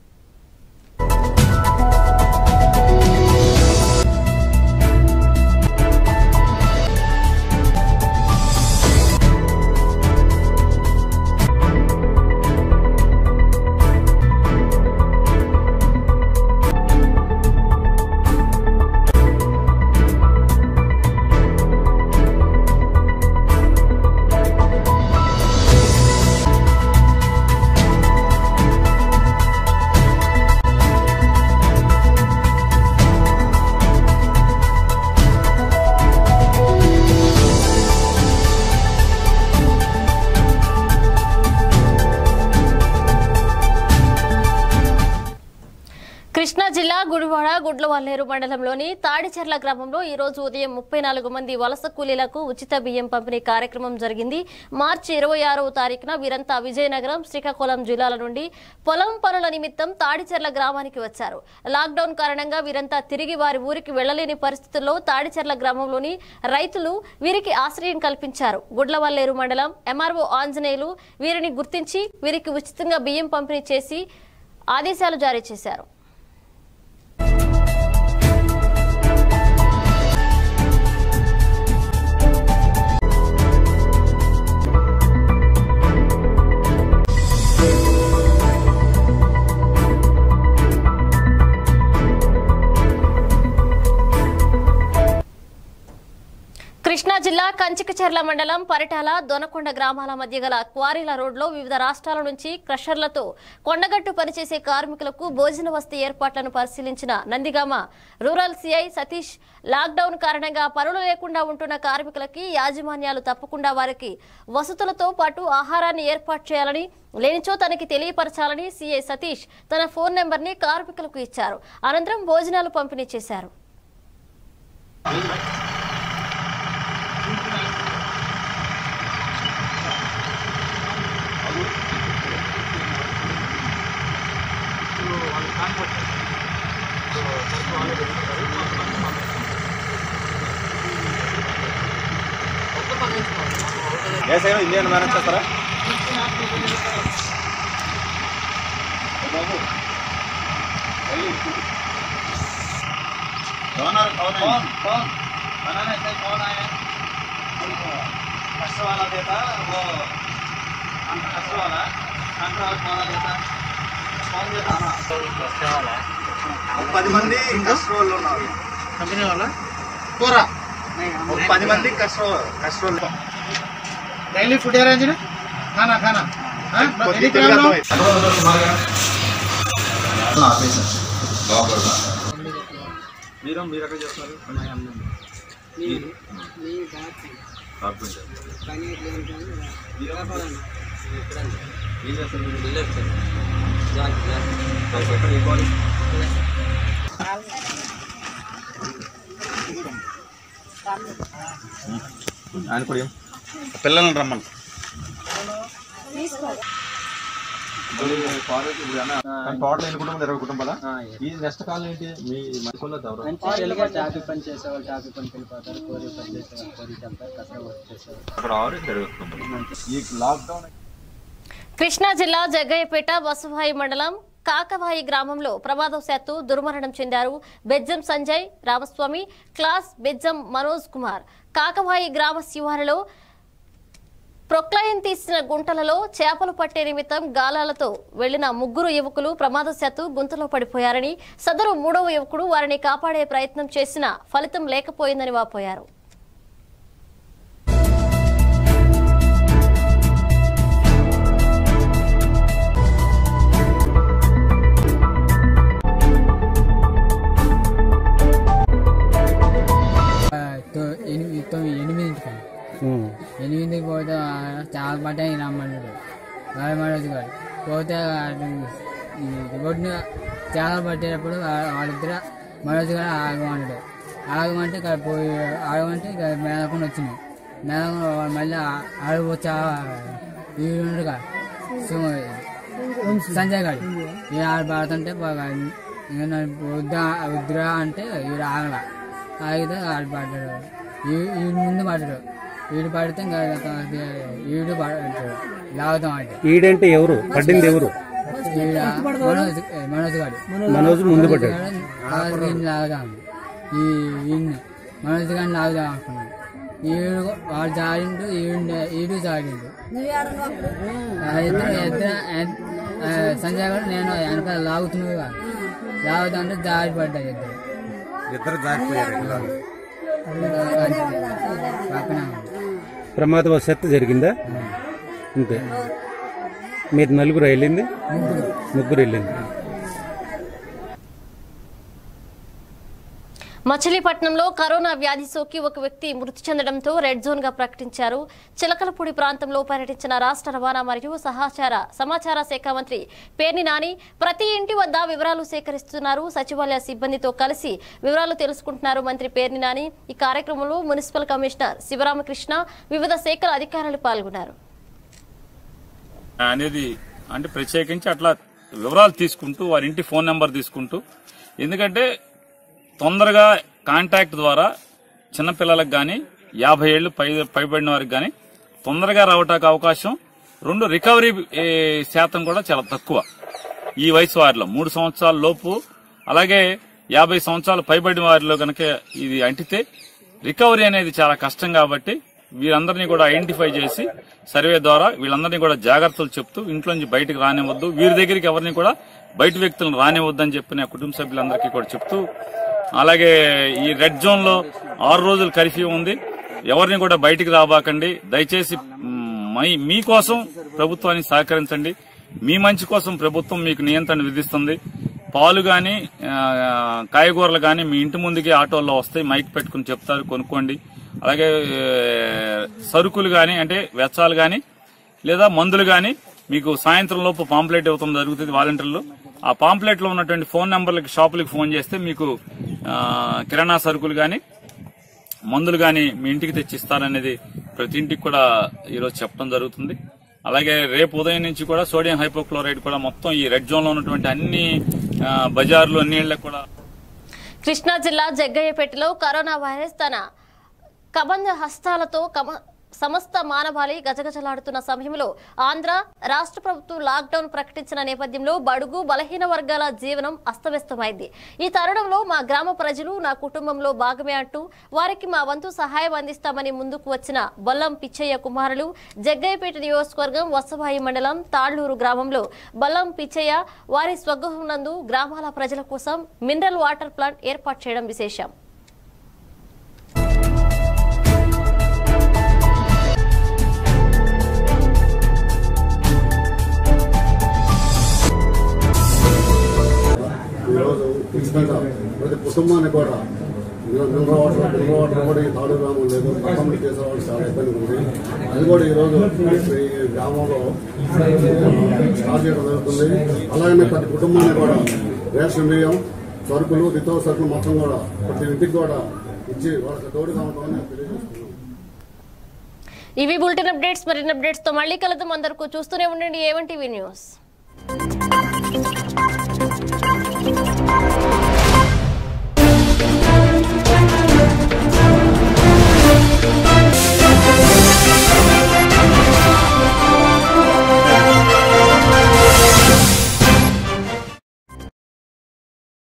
కృష్ణా జిల్లా గుడివాడ గుడ్లవల్లేరు మండలంలోని తాడిచెర్ల గ్రామంలో ఈ రోజు ఉదయం ముప్పై నాలుగు మంది వలస కూలీలకు ఉచిత బియ్యం పంపిణీ కార్యక్రమం జరిగింది మార్చి ఇరవై ఆరవ తారీఖున వీరంతా విజయనగరం శ్రీకాకుళం జిల్లాల నుండి పొలం పనుల నిమిత్తం తాడిచెర్ల గ్రామానికి వచ్చారు లాక్డౌన్ కారణంగా వీరంతా తిరిగి వారి ఊరికి వెళ్లలేని పరిస్థితుల్లో తాడిచెర్ల గ్రామంలోని రైతులు వీరికి ఆశ్రయం కల్పించారు గుడ్లవల్లేరు మండలం ఎంఆర్ఓ ఆంజనేయులు వీరిని గుర్తించి వీరికి ఉచితంగా బియ్యం పంపిణీ చేసి ఆదేశాలు జారీ చేశారు కృష్ణా జిల్లా కంచికచెర్ల మండలం పరిటాల దొనకొండ గ్రామాల మధ్య గల క్వారీల రోడ్లో వివిధ రాష్ట్రాల నుంచి క్రషర్లతో కొండగట్టు పనిచేసే కార్మికులకు భోజన వసతి ఏర్పాట్లను పరిశీలించిన Nandigama rural CI Satish lockdown కారణంగా పనులు లేకుండా ఉంటున్న కార్మికులకి యాజమాన్యాలు తప్పకుండా వారికి వసతులతో పాటు ఆహారాన్ని ఏర్పాటు చేయాలని లేనిచో తనకి తెలియపరచాలని సిఐ సతీష్ తన ఫోన్ నెంబర్ని కార్మికులకు ఇచ్చారు అనంతరం భోజనాలు పంపిణీ చేశారు ఏసైనా ఇండియన్ మేనేజ్ చేస్తారా कौन है कौन है कौन बनाने से कौन आए कष्ट वाला देता वो अंतर कष्ट वाला अंतर वाला देता कौन देता कष्ट वाला ఒక పది మంది కష్ట వాళ్ళు ఉన్నారు కంపెనీ వాళ్ళ కూర ఒక పది మంది కష్ట కష్ట వాళ్ళు డైలీ ఫుడ్ అరేంజ్ खाना खाना हाँ? కొద్ది ఎన్ని తెలుగు గ్రాములు? అర్థమైంది మీరు మీరు ఎక్కడ చేస్తున్నారు కార్పెంటర్ ఏం చేస్తారు మీరు ఎక్కడ ఏ కాలేజ్ ఆయన కూడా ఏం పిల్లల్ని రమ్మని కాలేజ్ ఇప్పుడు అన్న టోటల్ ఎన్ని కుటుంబాలు ఇరవై కుటుంబాలా ఈ నెక్స్ట్ కాలం ఏంటి మీ మనసులో ఎవరు టాపీ పని చేసేవాళ్ళు టాపీ పనికి వెళ్ళిపోతారు కోరి పని చేసేవాళ్ళు కోరికి వెళ్తారు కష్టపడి చేసేవాళ్ళు అక్కడ ఆరు ఇక్కడ ఇరవై కుటుంబాలు ఈ లాక్డౌన్ కృష్ణా జిల్లా జగ్గయ్యపేట బసవాయి మండలం కాకవాయి గ్రామంలో ప్రమాదవశాత్తు దుర్మరణం చెందారు బెజ్జం సంజయ్ రామస్వామి క్లాస్ బెజ్జం మనోజ్ కుమార్ కాకవాయి గ్రామ శివారులో ప్రొక్లైన్ తీసిన గుంటలలో చేపలు పట్టే నిమిత్తం గాలాలతో వెళ్లిన ముగ్గురు యువకులు ప్రమాదశాత్తు గుంతలో పడిపోయారని సదరు మూడవ యువకుడు వారిని కాపాడే ప్రయత్నం చేసినా ఫలితం లేకపోయిందని వాపోయారు తో- ఎనిమిది తొమ్మిది ఎనిమిదింటికి ఎనిమిదికి పోతే ఆ చాలా పడ్డాయి రమ్మన్నాడు వాళ్ళ మనోజ్ గారు పోతే అటు ఈ రోడ్డుని చాలా పట్టేటప్పుడు వా- వాళ్ళిద్దరు మనోజ్ గారు ఆగమన్నాడు ఆగమంటే ఇక్కడ పోయి ఆగమంటే ఇక్కడ మేలకుండా వచ్చినాయి మేలకుండా మళ్ళీ అడుగు వచ్చా వీడుగా సంజయ్ గారు ఈ ఆడ పడుతుంటే బాగా ఇక నన్ను వద్దా వద్దురా అంటే వీడు ఆగల ఆగితే ఆడు పడ్డాడు ఈ- వీడు ముందు పడ్డాడు వీడు పడితే ఇంకా వీడు పడ్డాడు లాగుతాం అంటే ఈడంటే ఎవరు పడ్డింది ఎవరు ఈడ మనోజ్ మనోజ్ గారు మనోజ్ ముందు పడ్డాడు. మనోజ్ గారిని లాగుదాం ఈ ఈయన్ని మనోజ్ గారిని లాగుదాం అనుకున్నాడు ఈడు వాడు జారిండు ఈడు ఈడు జారిండు ఆ ఇద్దరు ఇద్దరు ఆ, సంజయ్ గారు నేను వెనకాల లాగుతున్నావుగా లాగుతా అంటే జారి పడ్డాయి ఇద్దరు ఇద్దరు జారిపోయారు పక్కన ప్రమాదవశాత్తు జరిగిందా అంతే మీరు నలుగురు వెళ్ళింది ముగ్గురు వెళ్ళింది మచిలీపట్నంలో కరోనా వ్యాధి సోకి ఒక వ్యక్తి మృతి చెందడంతో రెడ్ జోన్ గా ప్రకటించారు చిలకలపూడి ప్రాంతంలో పర్యటించిన రాష్ట్ర రవాణా మరియు సమాచార సమాచార శాఖ మంత్రి పేర్ని నాని ప్రతి ఇంటి వద్ద వివరాలు సేకరిస్తున్నారు సచివాలయ సిబ్బందితో కలిసి వివరాలు తెలుసుకుంటున్నారు మంత్రి పేర్ని నాని ఈ కార్యక్రమంలో మున్సిపల్ కమిషనర్ శివరామకృష్ణ వివిధ శాఖల అధికారులు పాల్గొన్నారు అనేది అంటే ప్రత్యేకించి అట్లా వివరాలు తీసుకుంటూ వారి ఇంటి ఫోన్ నెంబర్ తీసుకుంటూ ఎందుకంటే తొందరగా కాంటాక్ట్ ద్వారా చిన్నపిల్లలకు కానీ యాభై ఏళ్ళు పై పైబడిన వారికి కానీ తొందరగా రావటానికి అవకాశం రెండు రికవరీ ఏ, శాతం కూడా చాలా తక్కువ ఈ వయసు వారిలో మూడు సంవత్సరాల లోపు అలాగే యాభై సంవత్సరాలు పైబడిన వారిలో కనుక ఇది అంటితే రికవరీ అనేది చాలా కష్టం కాబట్టి వీరందరినీ కూడా ఐడెంటిఫై చేసి సర్వే ద్వారా వీళ్ళందరినీ కూడా జాగ్రత్తలు చెప్తూ ఇంట్లో నుంచి బయటకు రానివ్వద్దు వీరి దగ్గరికి ఎవరిని కూడా బయట వ్యక్తులను రానివ్వద్దని చెప్పి నా కుటుంబ సభ్యులందరికీ కూడా చెప్తూ అలాగే ఈ రెడ్ జోన్ లో ఆరు రోజులు కర్ఫ్యూ ఉంది ఎవరిని కూడా బయటికి రాబాకండి దయచేసి మ్, మై- మీకోసం ప్రభుత్వాన్ని సహకరించండి మీ మంచి కోసం ప్రభుత్వం మీకు నియంత్రణ విధిస్తుంది పాలు గాని ఆ, కాయగూరలు గాని మీ ఇంటి ముందుకి ఆటోల్లో వస్తాయి మైక్ పెట్టుకుని చెప్తారు కొనుక్కోండి అలాగే ఏ, సరుకులు గాని అంటే వెచ్చాలు గాని లేదా మందులు గాని మీకు సాయంత్రం లోపు పాంప్లెట్ ఇవ్వడం జరుగుతుంది వాలంటీర్లు ఆ పాంప్లెట్ లో ఉన్నటువంటి ఫోన్ నంబర్లకి షాపులకి ఫోన్ చేస్తే మీకు ఆ, కిరాణా సరుకులు గాని మందులు గాని మీ ఇంటికి తెచ్చిస్తారనేది ప్రతి ఇంటికి కూడా ఈరోజు చెప్పడం జరుగుతుంది అలాగే రేపు ఉదయం నుంచి కూడా సోడియం హైపోక్లోరైడ్ కూడా మొత్తం ఈ రెడ్ జోన్ లో ఉన్నటువంటి అన్ని ఆ, బజార్లు అన్ని ఇళ్లకు కూడా కృష్ణా జిల్లా జగ్గయ్యపేటలో కరోనా వైరస్ తన కబంధ హస్తాలతో కమ సమస్త మానవాళి గజగజలాడుతున్న సమయంలో ఆంధ్ర రాష్ట్ర ప్రభుత్వం లాక్డౌన్ ప్రకటించిన నేపథ్యంలో బడుగు బలహీన వర్గాల జీవనం అస్తవ్యస్తమైంది ఈ తరుణంలో మా గ్రామ ప్రజలు నా కుటుంబంలో భాగమే అంటూ వారికి మా వంతు సహాయం అందిస్తామని ముందుకు వచ్చిన బొల్లం పిచ్చయ్య కుమారులు జగ్గయ్యపేట నియోజకవర్గం వసవాయి మండలం తాళ్లూరు గ్రామంలో బొల్లం పిచ్చయ్య వారి స్వగృహం నందు గ్రామాల ప్రజల కోసం మినరల్ వాటర్ ప్లాంట్ ఏర్పాటు చేయడం విశేషం ఈరోజు ఖచ్చితంగా ప్రతి కుటుంబాన్ని కూడా మినరల్ వాటర్ మినరల్ వాటర్ కూడా ఈ తాడు గ్రామం లేదు పక్కన చేసే వాళ్ళు చాలా ఇబ్బంది ఉంది అది కూడా ఈరోజు ఈ గ్రామంలో స్టార్ట్ చేయడం జరుగుతుంది అలాగనే ప్రతి కుటుంబాన్ని కూడా రేషన్ బియ్యం సరుకులు నిత్య సరుకులు మొత్తం కూడా ప్రతి ఇంటికి కూడా ఇచ్చి వాళ్ళకి తోడుగా ఉంటామని తెలియజేస్తున్నాం ఇవి బులెటిన్ అప్డేట్స్ మరిన్ని అప్డేట్స్ తో మళ్ళీ కలుద్దాం అందరికీ చూస్తూనే ఉండండి ఏవన్ టీవీ న్యూస్